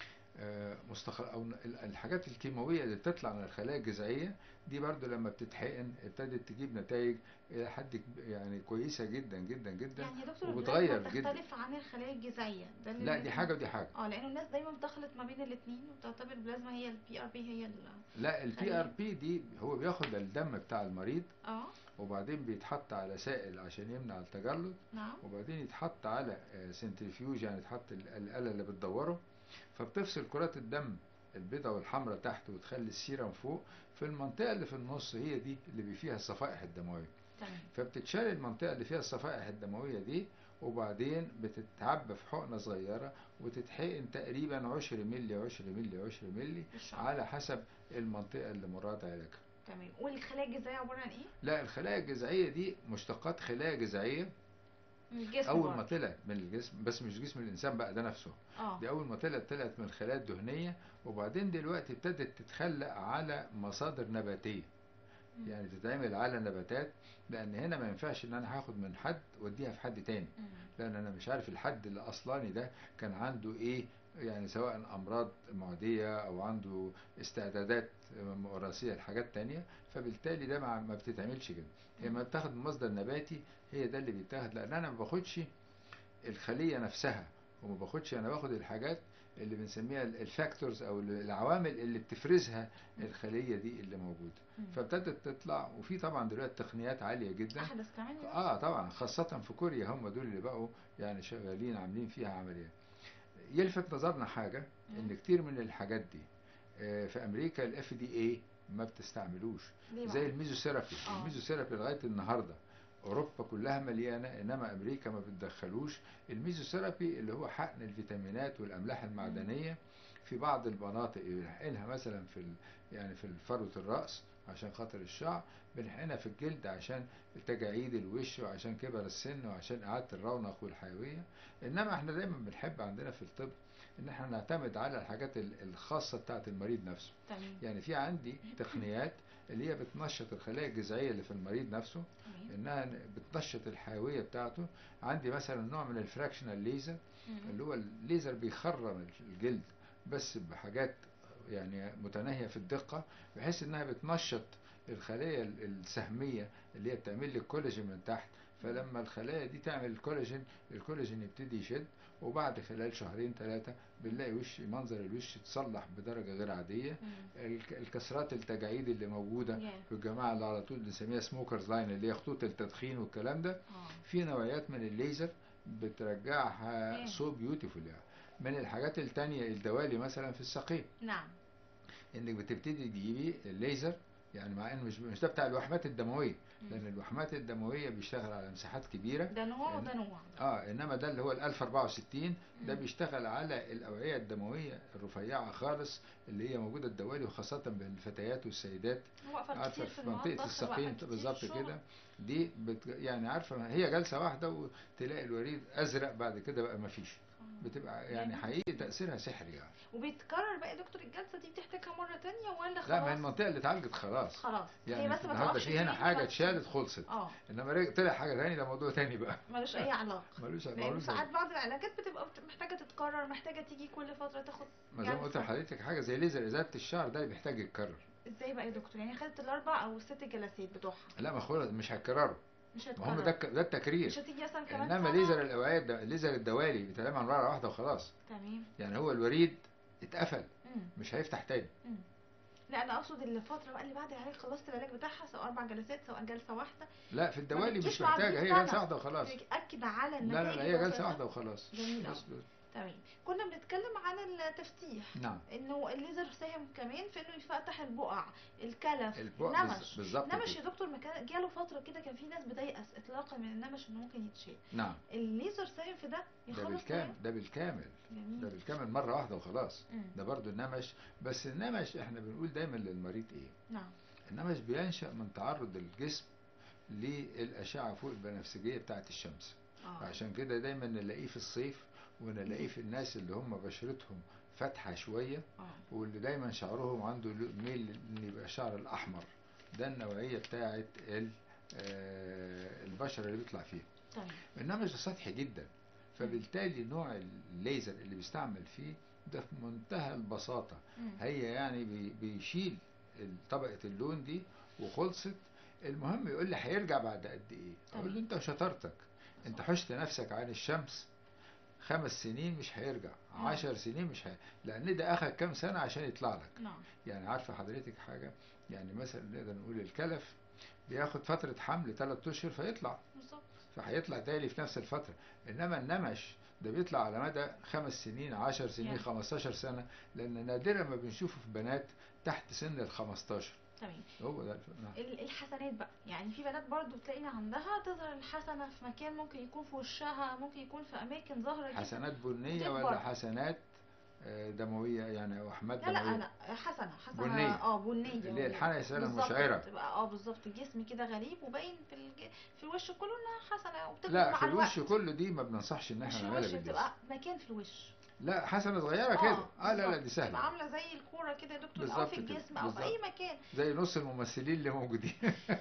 آه، مستخ... او ال- الحاجات الكيماويه اللي بتطلع من الخلايا الجذعيه دي برضو لما بتتحقن ابتدت تجيب نتائج الى حد كب- يعني كويسه جدا جدا جدا يعني يا دكتور وبتغير البلازما جدا. بتختلف عن الخلايا الجذعية ده اللي لا دي لازم- حاجه ودي حاجه اه لانه الناس دايما بتخلط ما بين الاثنين وبتعتبر البلازما هي البي ار بي هي ال لا البي خلية. ار بي دي هو بياخد الدم بتاع المريض اه وبعدين بيتحط على سائل عشان يمنع التجلط نعم وبعدين يتحط على سنتريفيوج يعني تحط ال- الآلة اللي بتدوره فبتفصل كرات الدم البيضاء والحمراء تحت وتخلي السيرم فوق في المنطقة اللي في النص هي دي اللي بي فيها الصفائح الدموية تمام فبتتشال المنطقة اللي فيها الصفائح الدموية دي وبعدين بتتعبى في حقنة صغيرة وتتحقن تقريبا 10 ملي 10 ملي 10 ملي بالشعر. على حسب المنطقة اللي مراد علاجها تمام والخلايا الجذعية عبارة عن ايه؟ لا الخلايا الجذعية دي مشتقات خلايا جذعية من الجسم أول ما برضه. طلعت من الجسم بس مش جسم الإنسان بقى ده نفسه اه دي أول ما طلعت طلعت من الخلايا الدهنية وبعدين دلوقتي ابتدت تتخلق على مصادر نباتية مم. يعني تتعمل على نباتات لأن هنا ما ينفعش إن أنا هاخد من حد وأديها في حد تاني مم. لأن أنا مش عارف الحد اللي أصلاني ده كان عنده إيه يعني سواء أمراض معدية أو عنده استعدادات وراثية لحاجات تانية فبالتالي ده ما ما بتتعملش كده هي ما بتاخد من مصدر نباتي هي ده اللي بيتاخد لأن أنا ما باخدش الخلية نفسها وما باخدش أنا باخد الحاجات اللي بنسميها الفاكتورز أو العوامل اللي بتفرزها الخلية دي اللي موجودة مم. فابتدت تطلع وفي طبعا دلوقتي تقنيات عالية جدا احدث كمان يا اه طبعا خاصة في كوريا هم دول اللي بقوا يعني شغالين عاملين فيها عمليات يلفت نظرنا حاجة ان كتير من الحاجات دي آه، في امريكا الاف دي اي ما بتستعملوش ليه بقى؟ زي الميزوثيرابي آه. الميزوثيرابي لغاية النهاردة اوروبا كلها مليانة انما امريكا ما بتدخلوش الميزوثيرابي اللي هو حقن الفيتامينات والاملاح المعدنية في بعض المناطق بنحقنها مثلا في ال... يعني في فروة الرأس عشان خاطر الشعر بنحقنها في الجلد عشان تجاعيد الوش وعشان كبر السن وعشان إعادة الرونق والحيوية إنما احنا دايما بنحب عندنا في الطب إن احنا نعتمد على الحاجات ال- الخاصة بتاعة المريض نفسه تمام يعني في عندي تقنيات اللي هي بتنشط الخلايا الجذعية اللي في المريض نفسه تمام إنها بتنشط الحيوية بتاعته عندي مثلا نوع من الفراكشنال ليزر مم. اللي هو الليزر بيخرم الجلد بس بحاجات يعني متناهية في الدقة بحيث انها بتنشط الخلايا ال- السهمية اللي هي بتعمل لي الكولاجين من تحت فلما الخلايا دي تعمل الكولاجين الكولاجين يبتدي يشد وبعد خلال شهرين ثلاثة بنلاقي وش منظر الوش اتصلح بدرجة غير عادية مم. الك- الكسرات التجاعيد اللي موجودة يا. في الجماعة اللي على طول بنسميها سموكرز لاين اللي هي خطوط التدخين والكلام ده اه في نوعيات من الليزر بترجعها مم. سو بيوتيفول يعني من الحاجات التانية الدوالي مثلا في السقيم نعم انك بتبتدي تجيبي الليزر يعني مع انه مش مش ده بتاع الوحمات الدمويه مم. لان الوحمات الدمويه بيشتغل على مساحات كبيره ده نوع وده إن- نوع اه انما ده اللي هو ال 1064 ده مم. بيشتغل على الاوعيه الدمويه الرفيعه خالص اللي هي موجوده الدوالي وخاصه بين الفتيات والسيدات واقفه عارفه كتير في في منطقه المطبخ الساقين واقفة كتير بالظبط في الشغل. كده دي بت يعني عارفه هي جلسه واحده وتلاقي الوريد ازرق بعد كده بقى ما فيش آه. بتبقى يعني جميل. حقيقي تاثيرها سحري يعني وبيتكرر بقى يا دكتور الجلسه دي بتحتاجها مره تانية ولا خلاص لا ما هي المنطقه اللي اتعالجت خلاص خلاص يعني هي بس ما النهارده تقفش في هنا فيه حاجه بس. اتشالت خلصت اه انما رجع- طلع حاجه ثانيه ده موضوع ثاني بقى ملوش اي علاقه ملوش لان ملوش ساعات بعض العلاجات بتبقى بت- محتاجه تتكرر محتاجه تيجي كل فتره تاخد ما زي ما قلت جلسة. لحضرتك حاجه زي ليزر ازاله الشعر ده بيحتاج يتكرر ازاي بقى يا دكتور يعني خدت الاربع او الست جلسات بتوعها لا ما خلاص مش هيتكرروا مش ما هتكرر هم ده الك- ده التكرير مش هتيجي مثلا كمان انما سنة؟ ليزر الاوعيه الد- ليزر الدوالي بيتعمل مره واحده وخلاص تمام يعني هو الوريد اتقفل مم. مش هيفتح تاني مم. لا انا اقصد الفتره بقى اللي بعد العلاج خلصت العلاج بتاعها سواء اربع جلسات سواء جلسه واحده لا في الدوالي بتجيش مش بعد محتاجه هي سنة. جلسه واحده وخلاص تاكد على لا النتائج لا لا هي جلسه البسيطة. واحده وخلاص جميل بس أوي. تمام كنا بنتكلم عن التفتيح نعم انه الليزر ساهم كمان في انه يفتح البقع الكلف البقع النمش بز- بالظبط النمش كده. يا دكتور ما كان جاله فتره كده كان في ناس بتيأس اطلاقا من النمش انه ممكن يتشال نعم الليزر ساهم في ده ده يخلص بالكامل ده بالكامل جميل ده بالكامل مره واحده وخلاص مم. ده برضو النمش بس النمش احنا بنقول دايما للمريض ايه نعم النمش بينشأ من تعرض الجسم للأشعة فوق البنفسجية بتاعة الشمس اه عشان كده دايما نلاقيه في الصيف ونلاقيه في الناس اللي هم بشرتهم فاتحة شوية اه واللي دايما شعرهم عنده ميل ان يبقى شعر الأحمر ده النوعية بتاعة ال- آه، البشرة اللي بيطلع فيها تمام النمش ده سطحي جدا فبالتالي نوع الليزر اللي بيستعمل فيه ده في منتهى البساطة مم. هي يعني بي- بيشيل طبقة اللون دي وخلصت المهم يقول لي هيرجع بعد قد ايه اقول له انت وشطارتك انت حشت نفسك عن الشمس خمس سنين مش هيرجع نعم. عشر سنين مش هي... لان ده اخد كام سنة عشان يطلع لك نعم يعني عارفة حضرتك حاجة يعني مثلا نقدر نقول الكلف بياخد فترة حمل ثلاث اشهر فيطلع بالظبط فهيطلع تاني في نفس الفترة انما النمش ده بيطلع على مدى خمس سنين عشر سنين يعني. 15 سنة لان نادرا ما بنشوفه في بنات تحت سن ال 15 تمام هو ده الف- نعم. ال- الحسنات بقى يعني في بنات برضو تلاقي عندها تظهر الحسنة في مكان ممكن يكون في وشها ممكن يكون في أماكن ظاهرة جدا حسنات بنية بتكبر. ولا حسنات آه، دموية يعني او احماد لا لا دموية لا حسنة حسنة بنية. اه بنية اللي هي الحنسة بالظبط، المشعرة بتبقى اه بالظبط الجسم كده غريب وباين في الج... في الوش كله انها حسنة وبتكبر لا مع في الوش الوقت. كله دي ما بننصحش ان مش احنا نعملها الوش بالليل بتبقى مكان في الوش لا حسنة صغيرة كده اه لا لا بالظبط. دي تبقى سهلة عاملة زي الكورة كده يا دكتور او بالظبط في كده، الجسم او في اي مكان زي نص الممثلين اللي موجودين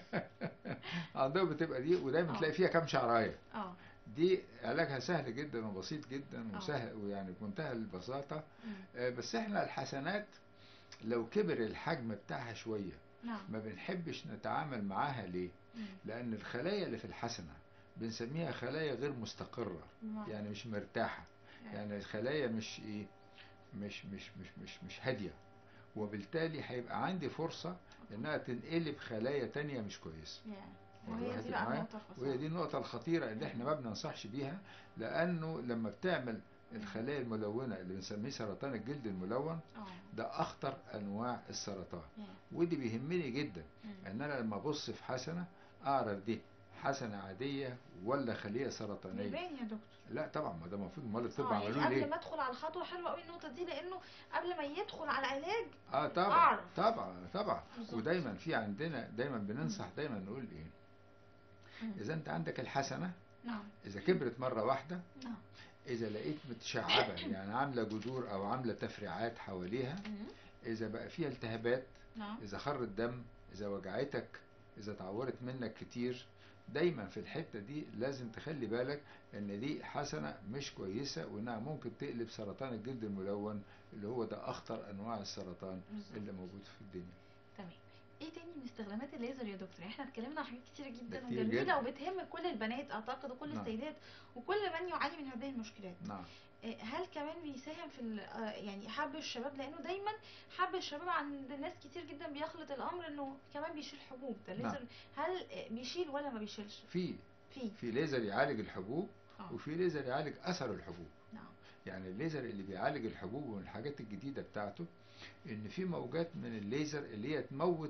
عندهم بتبقى دي ودايما آه. تلاقي فيها كام شعرايه اه دي علاجها سهل جدا وبسيط جدا آه. وسهل ويعني بمنتهى البساطة مم. آه، بس احنا الحسنات لو كبر الحجم بتاعها شوية نعم ما بنحبش نتعامل معاها ليه مم. لأن الخلايا اللي في الحسنة بنسميها خلايا غير مستقرة نعم. يعني مش مرتاحة يعني الخلايا مش ايه مش مش مش مش مش هادية وبالتالي هيبقى عندي فرصة انها تنقلب خلايا تانية مش كويسة يعني واخد وهي بالك دي بقى معايا؟ النقطة الفاصلة. وهي دي النقطة الخطيرة اللي احنا ما بننصحش بيها لأنه لما بتعمل الخلايا الملونة اللي بنسميه سرطان الجلد الملون اه ده أخطر أنواع السرطان يعني. ودي بيهمني جدا مم. إن أنا لما أبص في حسنة أعرف دي حسنة عادية ولا خلية سرطانية بيبان يا دكتور لا طبعا ما ده المفروض امال الطب اه يعني عملوه قبل ليه ما ادخل على الخطوه حلوه قوي النقطه دي لانه قبل ما يدخل على العلاج اه طبعا أعرف. طبعا طبعا بالظبط. ودايما في عندنا دايما بننصح دايما نقول ايه مم. اذا انت عندك الحسنه نعم اذا كبرت مره واحده نعم اذا لقيت متشعبه يعني عامله جذور او عامله تفريعات حواليها مم. اذا بقى فيها التهابات نعم اذا خر الدم اذا وجعتك اذا اتعورت منك كتير دايما في الحته دي لازم تخلي بالك ان دي حسنه مش كويسه وانها ممكن تقلب سرطان الجلد الملون اللي هو ده اخطر انواع السرطان بالظبط. اللي موجود في الدنيا تمام ايه تاني من استخدامات الليزر يا دكتور يعني احنا اتكلمنا عن حاجات كتيره جدا ده كتير وجميله جدا. وبتهم كل البنات اعتقد وكل نعم. السيدات وكل من يعاني من هذه المشكلات نعم آه، هل كمان بيساهم في ال- آه، يعني حب الشباب لانه دايما حب الشباب عند ناس كتير جدا بيخلط الامر انه كمان بيشيل حبوب ده نعم. الليزر هل آه، بيشيل ولا ما بيشيلش في في في ليزر يعالج الحبوب اه وفي ليزر يعالج اثر الحبوب نعم يعني الليزر اللي بيعالج الحبوب ومن الحاجات الجديدة بتاعته ان في موجات من الليزر اللي هي تموت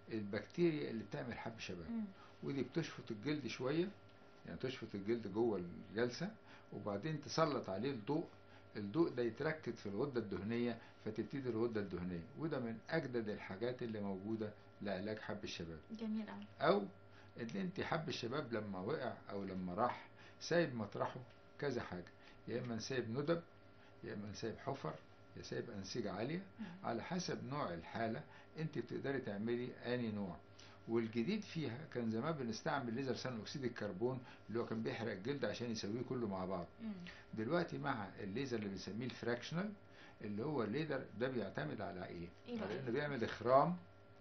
البكتيريا اللي بتعمل حب شباب مم. ودي بتشفط الجلد شوية يعني تشفط الجلد جوه الجلسة وبعدين تسلط عليه الضوء الضوء ده يتركز في الغدة الدهنية فتبتدي الغدة الدهنية وده من أجدد الحاجات اللي موجودة لعلاج حب الشباب جميل قوي أو إن أنت حب الشباب لما وقع أو لما راح سايب مطرحه كذا حاجة يا إما سايب ندب يا إما سايب حفر يا سايب أنسجة عالية على حسب نوع الحالة أنت بتقدري تعملي أني نوع والجديد فيها كان زمان بنستعمل ليزر ثاني اكسيد الكربون اللي هو كان بيحرق الجلد عشان يسويه كله مع بعض مم. دلوقتي مع الليزر اللي بنسميه الفراكشنال اللي هو الليزر ده بيعتمد على ايه إيه بقى؟ على انه بيعمل اخرام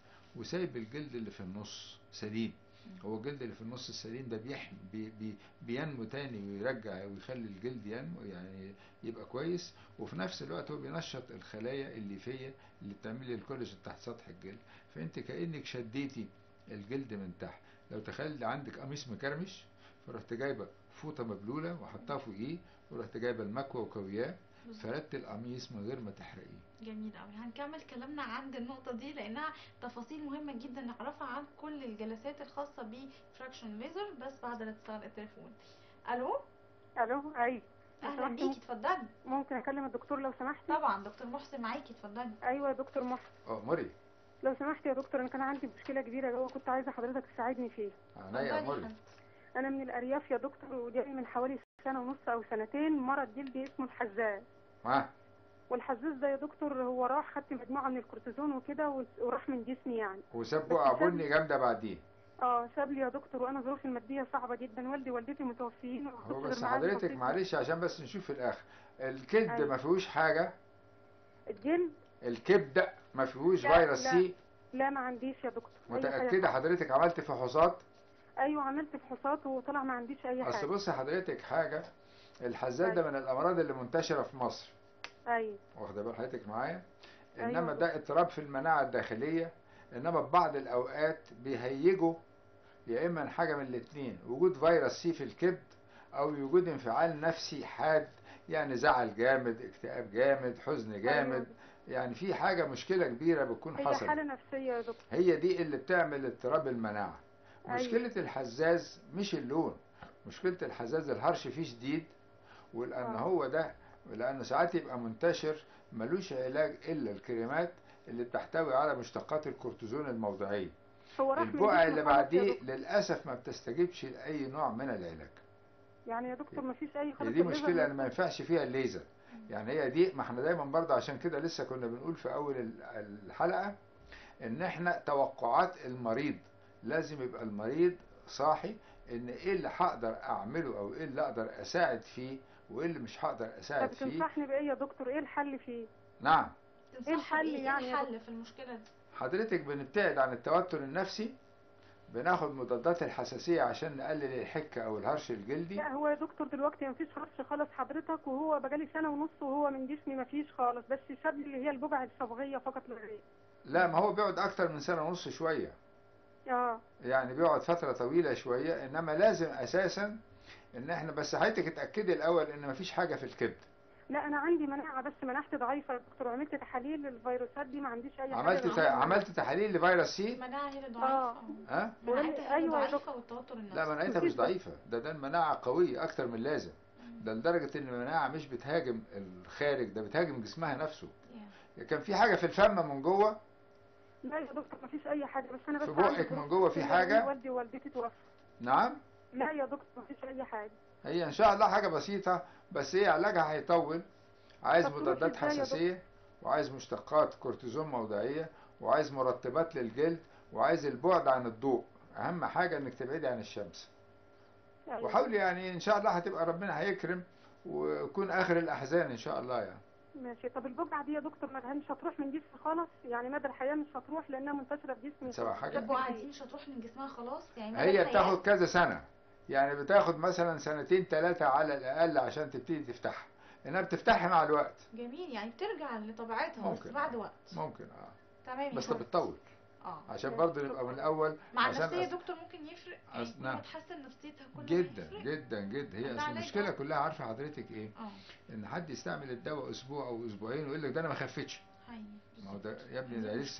وسايب الجلد اللي في النص سليم هو الجلد اللي في النص السليم ده بيحمي بي بي بينمو تاني ويرجع ويخلي الجلد ينمو يعني يبقى كويس وفي نفس الوقت هو بينشط الخلايا الليفيه اللي بتعمل لي الكولاجين تحت سطح الجلد فانت كانك شديتي الجلد من تحت لو تخيل عندك قميص مكرمش فرحت جايبه فوطه مبلوله وحطها فوقيه ورحت جايبه المكوى وكوياه بالظبط. فردت القميص من غير ما تحرقيه جميل قوي هنكمل كلامنا عند النقطة دي لأنها تفاصيل مهمة جدا نعرفها عن كل الجلسات الخاصة بفراكشن ليزر بس بعد الاتصال التليفون ألو الو اي أهلا بيكي اتفضلي ممكن اكلم الدكتور لو سمحتي طبعا دكتور محسن معاكي اتفضلي ايوه يا دكتور محسن اه مري لو سمحت يا دكتور انا كان عندي مشكله كبيره جوه كنت عايزه حضرتك تساعدني فيه عينيا يا اتفضلي مري حبيبتي. انا من الارياف يا دكتور وجاي من حوالي سنه ونص او سنتين مرض جلدي اسمه الحزاز ها والحزاز ده يا دكتور هو راح خدت مجموعه من الكورتيزون وكده و- وراح من جسمي يعني وساب بقع بني جامده بعديه اه ساب لي يا دكتور وانا ظروفي الماديه صعبه جدا والدي ووالدتي متوفيين هو ومحطوط بس غير معايا حضرتك بسيط. معلش عشان بس نشوف في الاخر الكبد أيوة. ما فيهوش حاجه الجلد الكبد ما فيهوش لا، فيروس لا. سي لا ما عنديش يا دكتور أي حاجة متاكده حضرتك عملت فحوصات ايوه عملت فحوصات وطلع ما عنديش اي اصل حاجه بص حضرتك حاجه الحزات ده من الامراض اللي منتشره في مصر ايوه واخده بال حضرتك معايا أيوة. انما ده اضطراب في المناعه الداخليه انما في بعض الاوقات بيهيجوا يا اما حاجه من الاثنين وجود فيروس سي في الكبد او وجود انفعال نفسي حاد يعني زعل جامد اكتئاب جامد حزن جامد أيوة. يعني في حاجه مشكله كبيره بتكون هي حصلت حاله نفسيه يا دكتور هي دي اللي بتعمل اضطراب المناعة أيوة. مشكلة الحزاز مش اللون مشكلة الحزاز الهرش فيه شديد ولأن آه. هو ده لأنه ساعات يبقى منتشر ملوش علاج إلا الكريمات اللي بتحتوي على مشتقات الكورتيزون الموضعية هو راح من البقع جسمي اللي خالص يا بعديه دكتور. للأسف ما بتستجيبش لأي نوع من العلاج يعني يا دكتور ما فيش اي هي خالص دي الليزر مشكلة ان ما- ما ينفعش فيها الليزر يعني هي دي ما احنا دايما برضه عشان كده لسه كنا بنقول في اول ال- الحلقة ان احنا توقعات المريض لازم يبقى المريض صاحي ان ايه اللي هقدر اعمله او ايه اللي اقدر اساعد فيه وايه اللي مش هقدر طب اساعد فيه تنصحني بايه يا دكتور ايه الحل فيه نعم تنصحي الحل بإيه؟ يعني ايه يا الحل في المشكلة دي حضرتك بنبتعد عن التوتر النفسي بناخد مضادات الحساسية عشان نقلل الحكة او الهرش الجلدي لا هو يا دكتور دلوقتي ما فيش هرش خالص حضرتك وهو بقالي سنه ونص وهو من جسمي ما فيش خالص بس ساب لي اللي هي البقع الصبغيه فقط لا غير لا ما هو بيقعد اكتر من سنة ونص شوية اه يعني بيقعد فترة طويلة شوية انما لازم اساسا ان احنا بس حضرتك اتأكدي الاول ان مفيش حاجة في الكبد لا انا عندي مناعه بس مناعتي ضعيفه يا دكتور عملت تحاليل الفيروسات دي ما عنديش اي عملت حاجه تا... عملت تحاليل لفيروس سي المناعة هي اللي آه. ضعيفة ها مناعتها هي اللي أيوة يا ضعيفة والتوتر النفسي لا مناعتها مش ضعيفة ده ده المناعة قوية اكتر من اللازم ده لدرجة ان المناعة مش بتهاجم الخارج ده بتهاجم جسمها نفسه Yeah. كان في حاجة في الفم من جوه لا يا دكتور ما فيش اي حاجه بس انا بس في بقك عندي من جوه في ظروف حاجة؟ لأن والدي ووالدتي توفوا نعم لا يا دكتور ما فيش اي حاجه هي ان شاء الله حاجة بسيطة بس هي علاجها هيطول عايز طب تروح مضادات إزاي يا دكتور؟ حساسية وعايز مشتقات كورتيزون موضعية وعايز مرطبات للجلد وعايز البعد عن الضوء اهم حاجة انك تبعدي عن الشمس أيوة. وحاولي يعني ان شاء الله هتبقى ربنا هيكرم ويكون اخر الاحزان ان شاء الله يعني ماشي طب البقعه دي يا دكتور ما مش هتروح من جسمي خالص يعني مدى الحياه مش هتروح لانها منتشره في جسمي سبع حاجة. طب وقاعدين مش هتروح من جسمها خلاص يعني مدى هي الحياة؟ بتاخد كذا سنة يعني بتاخد مثلا سنتين ثلاثة على الاقل عشان تبتدي تفتحها انها بتفتحها مع الوقت جميل يعني بترجع لطبيعتها بس ممكن. بعد وقت ممكن اه تمام يا بس حبيبي. بتطول اه عشان برضه نبقى من الاول مع عشان النفسية يا أص- دكتور ممكن يفرق يعني أص- كل نعم. ما تحسن نفسيتها كل ما جدا يفرق. جدا جدا هي ده أصل علاج المشكله بقى. كلها عارفه حضرتك ايه اه ان حد يستعمل الدواء اسبوع او اسبوعين ويقول لك ده انا ما خفتش حقيقي ما هو ده يا ابني ده لسه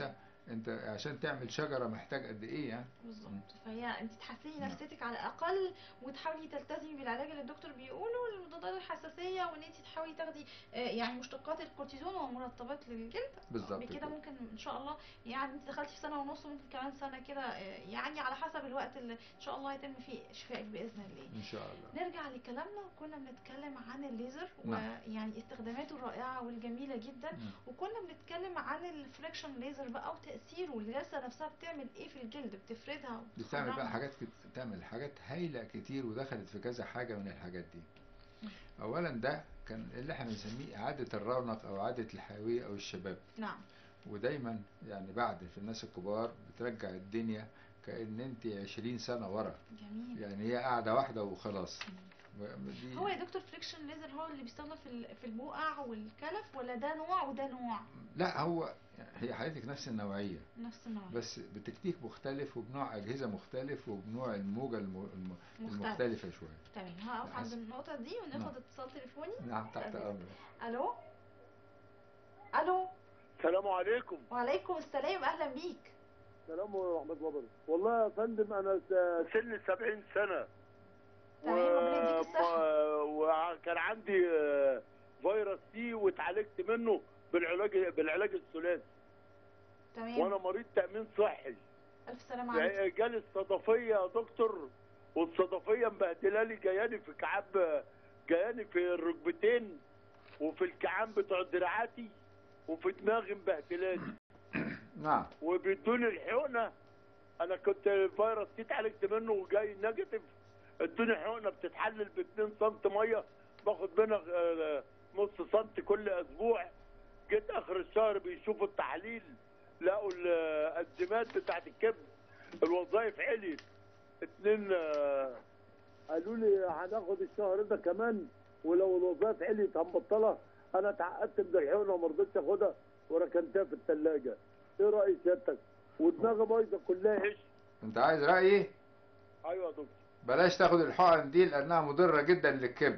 انت عشان تعمل شجره محتاج قد ايه يعني بالظبط فهي انت تحسني نعم. نفسيتك على الاقل وتحاولي تلتزمي بالعلاج اللي الدكتور بيقوله لمضادات الحساسيه وان انت تحاولي تاخدي آه، يعني مشتقات الكورتيزون ومرطبات للجلد بالظبط بكده كده. ممكن ان شاء الله يعني انت دخلتي في سنه ونص ممكن كمان سنه كده آه، يعني على حسب الوقت اللي ان شاء الله هيتم فيه شفائك باذن الله ان شاء الله نرجع لكلامنا وكنا بنتكلم عن الليزر نعم. ويعني استخداماته الرائعه والجميله جدا مم. وكنا بنتكلم عن الفريكشن ليزر بقى وتاثيره اللثه نفسها بتعمل ايه في الجلد بتفردها بتعمل بقى وبتخرجها. حاجات كت... بتعمل حاجات هايله كتير ودخلت في كذا حاجه من الحاجات دي اولا ده كان اللي احنا بنسميه اعاده الرونق او اعاده الحيويه او الشباب نعم ودايما يعني بعد في الناس الكبار بترجع الدنيا كأن انت 20 سنة ورا جميل يعني هي قاعدة واحدة وخلاص م- دي هو يا دكتور فريكشن ليزر هو اللي بيستخدم في ال- في البقع والكلف ولا ده نوع وده نوع لا هو هي حضرتك نفس النوعية نفس النوع بس بتكتيك مختلف وبنوع أجهزة مختلف وبنوع الموجة الم... الم... مختلف المختلفة شوية تمام هقف عند حسب. النقطة دي وناخد نعم. اتصال تليفوني نعم تحت أهلا. أمرك الو الو السلام عليكم وعليكم السلام اهلا بيك السلام ورحمة الله وبركاته والله يا فندم أنا س- سني 70 سنة تمام ربنا يديك الصحة وكان عندي آه، فيروس سي واتعالجت منه بالعلاج بالعلاج الثلاثي تمام وانا مريض تامين صحي الف سلام عليك يعني جالي الصدفيه يا دكتور والصدفيه مبهدله لي جاياني في كعب جاياني في الركبتين وفي الكعان بتوع دراعاتي وفي دماغي مبهدلاني نعم وبيدوني الحقنه انا كنت الفيروس دي اتعالجت منه وجاي نيجاتيف ادوني حقنه بتتحلل ب 2 سم ميه باخد منها آه، نص سم كل اسبوع جيت اخر الشهر بيشوفوا التحليل لقوا الازمات بتاعت الكبد الوظائف عليت اتنين آه، قالوا لي هناخد الشهر ده كمان ولو الوظائف عليت هنبطلها انا اتعقدت من الحقنه وما رضيتش اخدها وركنتها في الثلاجه ايه راي سيادتك ودماغي بايظه كلها هش انت عايز رأيي ايوه يا دكتور بلاش تاخد الحقن دي لأنها مضرة جدا للكبد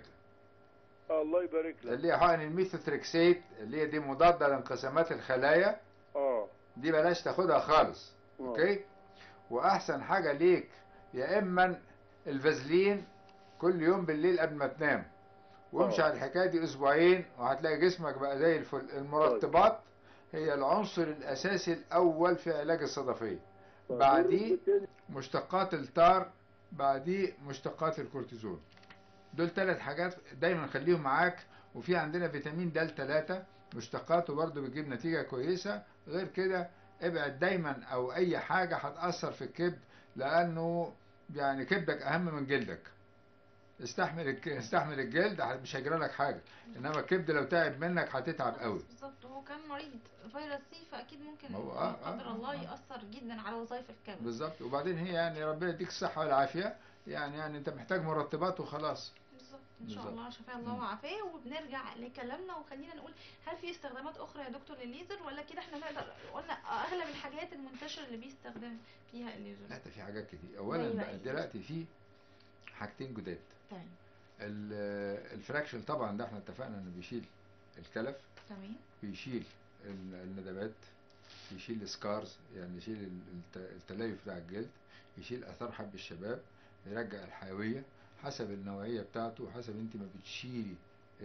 الله يبارك لك اللي هي حقن الميثوتريكسيت اللي هي دي مضادة لانقسامات الخلايا اه دي بلاش تاخدها خالص آه. اوكي واحسن حاجه ليك يا اما الفازلين كل يوم بالليل قبل ما تنام وامشي آه. على الحكايه دي اسبوعين وهتلاقي جسمك بقى زي الفل المرطبات هي العنصر الاساسي الاول في علاج الصدفيه بعديه مشتقات التار بعديه مشتقات الكورتيزون دول ثلاث حاجات دايما خليهم معاك وفي عندنا فيتامين د 3 مشتقاته برضو بتجيب نتيجة كويسة غير كده ابعد دايما او اي حاجة هتأثر في الكبد لانه يعني كبدك اهم من جلدك استحمل الك... استحمل الجلد ه- مش هيجرى لك حاجة انما الكبد لو تعب منك هتتعب قوي بالظبط هو كان مريض فيروس سي فاكيد ممكن ما هو- لا آه، قدر آه، الله آه. يأثر جدا على وظائف الكبد بالظبط وبعدين هي يعني ربنا يديك الصحة والعافية يعني يعني انت محتاج مرطبات وخلاص بالظبط ان شاء بالظبط. الله شفاء الله مم. وعافاه وبنرجع لكلامنا وخلينا نقول هل في استخدامات اخرى يا دكتور للليزر ولا كده احنا نقدر قلنا اغلب الحاجات المنتشره اللي بيستخدم فيها الليزر لا ده في حاجات كتير اولا زي بقى بقى إيه؟ دلوقتي في حاجتين جداد تمام ال- الفراكشن طبعا ده احنا اتفقنا انه بيشيل الكلف تمام بيشيل ال- الندبات يشيل السكارز يعني يشيل ال- الت- التليف بتاع الجلد يشيل اثار حب الشباب يرجع الحيويه حسب النوعيه بتاعته وحسب انت ما بتشيلي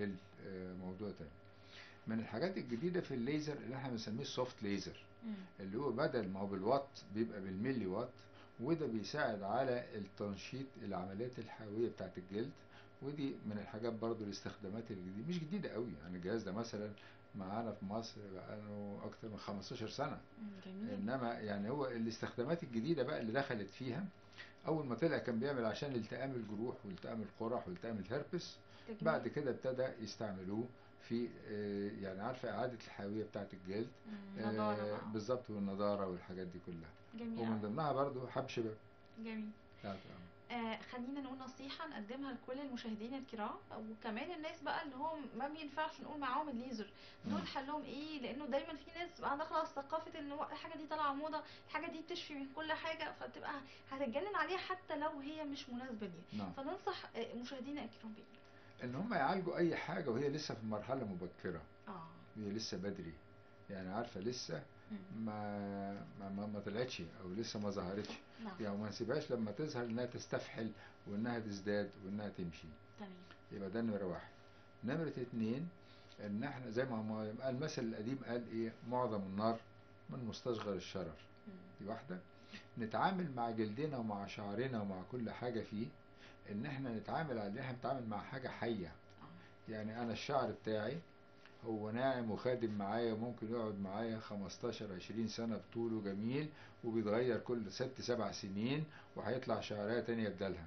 الموضوع تاني من الحاجات الجديده في الليزر اللي احنا بنسميه السوفت ليزر مم. اللي هو بدل ما هو بالوات بيبقى بالملي وات وده بيساعد على التنشيط العمليات الحيويه بتاعت الجلد ودي من الحاجات برضو الاستخدامات الجديده مش جديده قوي يعني الجهاز ده مثلا معانا في مصر بقاله اكتر من 15 سنه مم. جميل انما يعني هو الاستخدامات الجديده بقى اللي دخلت فيها اول ما طلع كان بيعمل عشان التئام الجروح والتئام القرح والتئام الهربس جميل. بعد كده ابتدى يستعملوه في آه، يعني عارفه اعاده الحيويه بتاعت الجلد مم. آه، نضاره بقى بالظبط والنضاره والحاجات دي كلها جميل ومن أوي. ضمنها برضو حب شباب جميل بتاعت- آه خلينا نقول نصيحة نقدمها لكل المشاهدين الكرام وكمان الناس بقى اللي هم ما بينفعش نقول معاهم الليزر دول مم. حلهم ايه لانه دايما في ناس بقى عندها خلاص ثقافة ان هو الحاجة دي طالعة موضة الحاجة دي بتشفي من كل حاجة فتبقى هتتجنن عليها حتى لو هي مش مناسبة ليه نعم فننصح آه، مشاهدينا الكرام بيه ان هم يعالجوا اي حاجه وهي لسه في مرحله مبكره اه هي لسه بدري يعني عارفه لسه مم. ما ما ما, ما طلعتش او لسه ما ظهرتش نعم يعني ما نسيبهاش لما تظهر انها تستفحل وانها تزداد وانها تمشي تمام يبقى ده نمرة واحد نمرة اتنين ان احنا زي ما ما قال المثل القديم قال ايه معظم النار من مستصغر الشرر مم. دي واحدة نتعامل مع جلدنا ومع شعرنا ومع كل حاجة فيه ان احنا نتعامل على ان احنا نتعامل مع حاجة حية آه. يعني انا الشعر بتاعي هو ناعم وخادم معايا ممكن يقعد معايا 15 20 سنة بطوله جميل وبيتغير كل ست سبع سنين وهيطلع شعرية تانية بدلها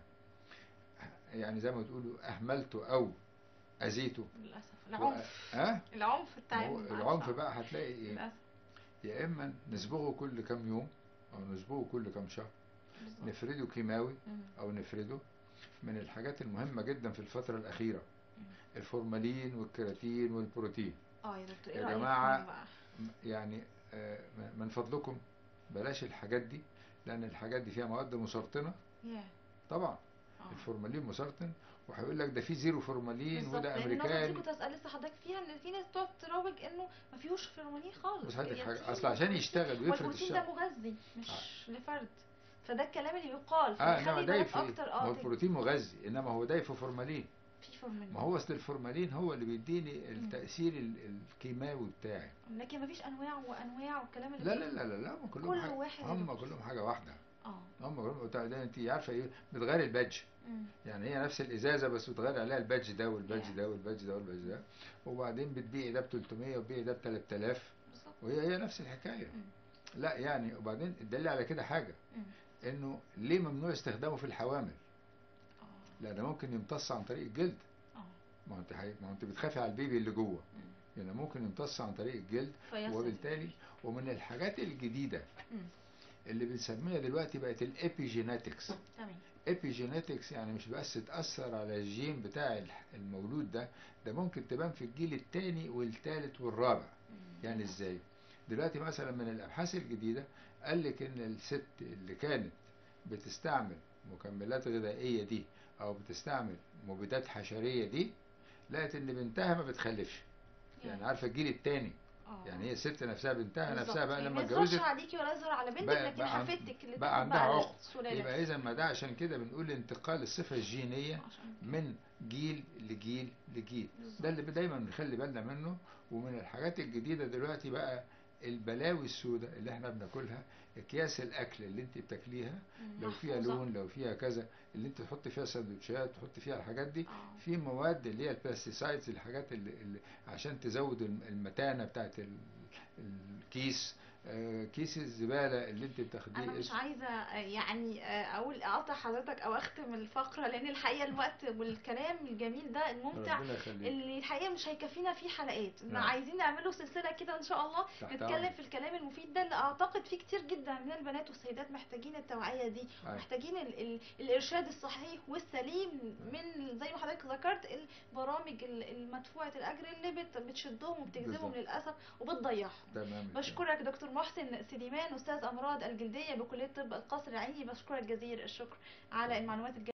يعني زي ما تقولوا اهملته او اذيته للاسف العنف ها العنف بتاع هو العنف بقى هتلاقي ايه للاسف يا اما نصبغه كل كام يوم او نصبغه كل كام شهر بالظبط. نفرده كيماوي مم. او نفرده من الحاجات المهمة جدا في الفترة الأخيرة مم. الفورمالين والكيراتين والبروتين اه يا دكتور ايه يا رأيك جماعة، فيهم بقى؟ م- يعني آه، م- من فضلكم بلاش الحاجات دي لأن الحاجات دي فيها مواد مسرطنة ياه طبعا اه الفورمالين مسرطن وهيقول لك ده في زيرو فورمالين بالظبط وده لان النقطه دي أمريكاني كنت اسال لسه حضرتك فيها ان في ناس تقعد تروج انه ما فيهوش فيرمونين خالص بس هديك الكرياتين حاجة أصل عشان والبروتين- يشتغل ويفرد والبروتين الشعر ده مغذي مش لفرد فده الكلام اللي يقال اه انما فخلي دايب بالك في اكتر ما هو اه البروتين مغذي انما هو دايب في فورمالين في فورمالين ما هو اصل الفورمالين هو اللي بيديني التأثير ال- الكيماوي بتاعي لكن ما فيش انواع وانواع والكلام اللي لا لا بيقوله. لا لا لا هم كلهم كل حاجة واحد هم له. كلهم حاجة واحدة اه هم كلهم بتاع ده انت عارفة ايه بتغير البادج مم. يعني هي نفس الازازة بس بتغير عليها البادج ده والبادج Yeah. ده والبادج ده والبادج ده وبعدين بتبيعي ده ب 300 وبتبيعي ده ب 3000 بالظبط وهي هي نفس الحكاية مم. لا يعني وبعدين الدليل على كده حاجة مم. انه ليه ممنوع استخدامه في الحوامل اه لا ده ممكن يمتص عن طريق الجلد اه ما هو انت حي... ما هو انت بتخافي على البيبي اللي جوه مم. يعني ممكن يمتص عن طريق الجلد فيصل وبالتالي ومن الحاجات الجديدة مم. اللي بنسميها دلوقتي بقت الابيجينetics تمام ابيجينetics يعني مش بس تأثر على الجين بتاع الح- المولود ده ده ممكن تبان في الجيل الثاني والثالث والرابع مم. يعني ازاي دلوقتي مثلا من الابحاث الجديدة قال لك ان الست اللي كانت بتستعمل مكملات غذائية دي او بتستعمل مبيدات حشرية دي لقت ان بنتها ما بتخلفش يعني عارفة الجيل الثاني اه يعني هي الست نفسها بنتها بالظبط. نفسها بقى يعني لما ما يظهرش اتجوزت عليكي ولا يظهر على بنتك بقى- لكن بقى عن- حفيدتك اللي بقى تاخد عندها بقى عقد. السلالة. يبقى اذا ما ده عشان كده بنقول انتقال الصفة الجينية عشان كده. من جيل لجيل لجيل بالظبط. ده اللي دايما بنخلي بالنا منه ومن الحاجات الجديدة دلوقتي بقى البلاوي السوداء اللي احنا بناكلها اكياس الاكل اللي انت بتاكليها مم. لو فيها محفوظة. لون لو فيها كذا اللي انت تحط فيها سندوتشات تحط فيها الحاجات دي اه في مواد اللي هي البلاستيسايدز الحاجات اللي, اللي عشان تزود الم- المتانة بتاعت ال- الكيس آه، كيس الزبالة اللي انت بتاخديه انا مش اسمه- عايزه آه، يعني آه، اقول اقاطع حضرتك او اختم الفقره لان الحقيقه الوقت والكلام الجميل ده الممتع ربنا يخليك اللي الحقيقه مش هيكفينا فيه حلقات إن نعم. عايزين نعمله سلسله كده ان شاء الله تحت نتكلم أمرك. في الكلام المفيد ده اللي اعتقد فيه كتير جدا من البنات والسيدات محتاجين التوعيه دي أيوة. محتاجين ال ال الارشاد الصحيح والسليم من زي ما حضرتك ذكرت البرامج ال- المدفوعه الاجر اللي بت بتشدهم وبتجذبهم بالظبط. للاسف وبتضيعهم تمام بشكرك دكتور محسن سليمان استاذ امراض الجلديه بكليه طب القصر العيني بشكرك جزيل الشكر على المعلومات الجميله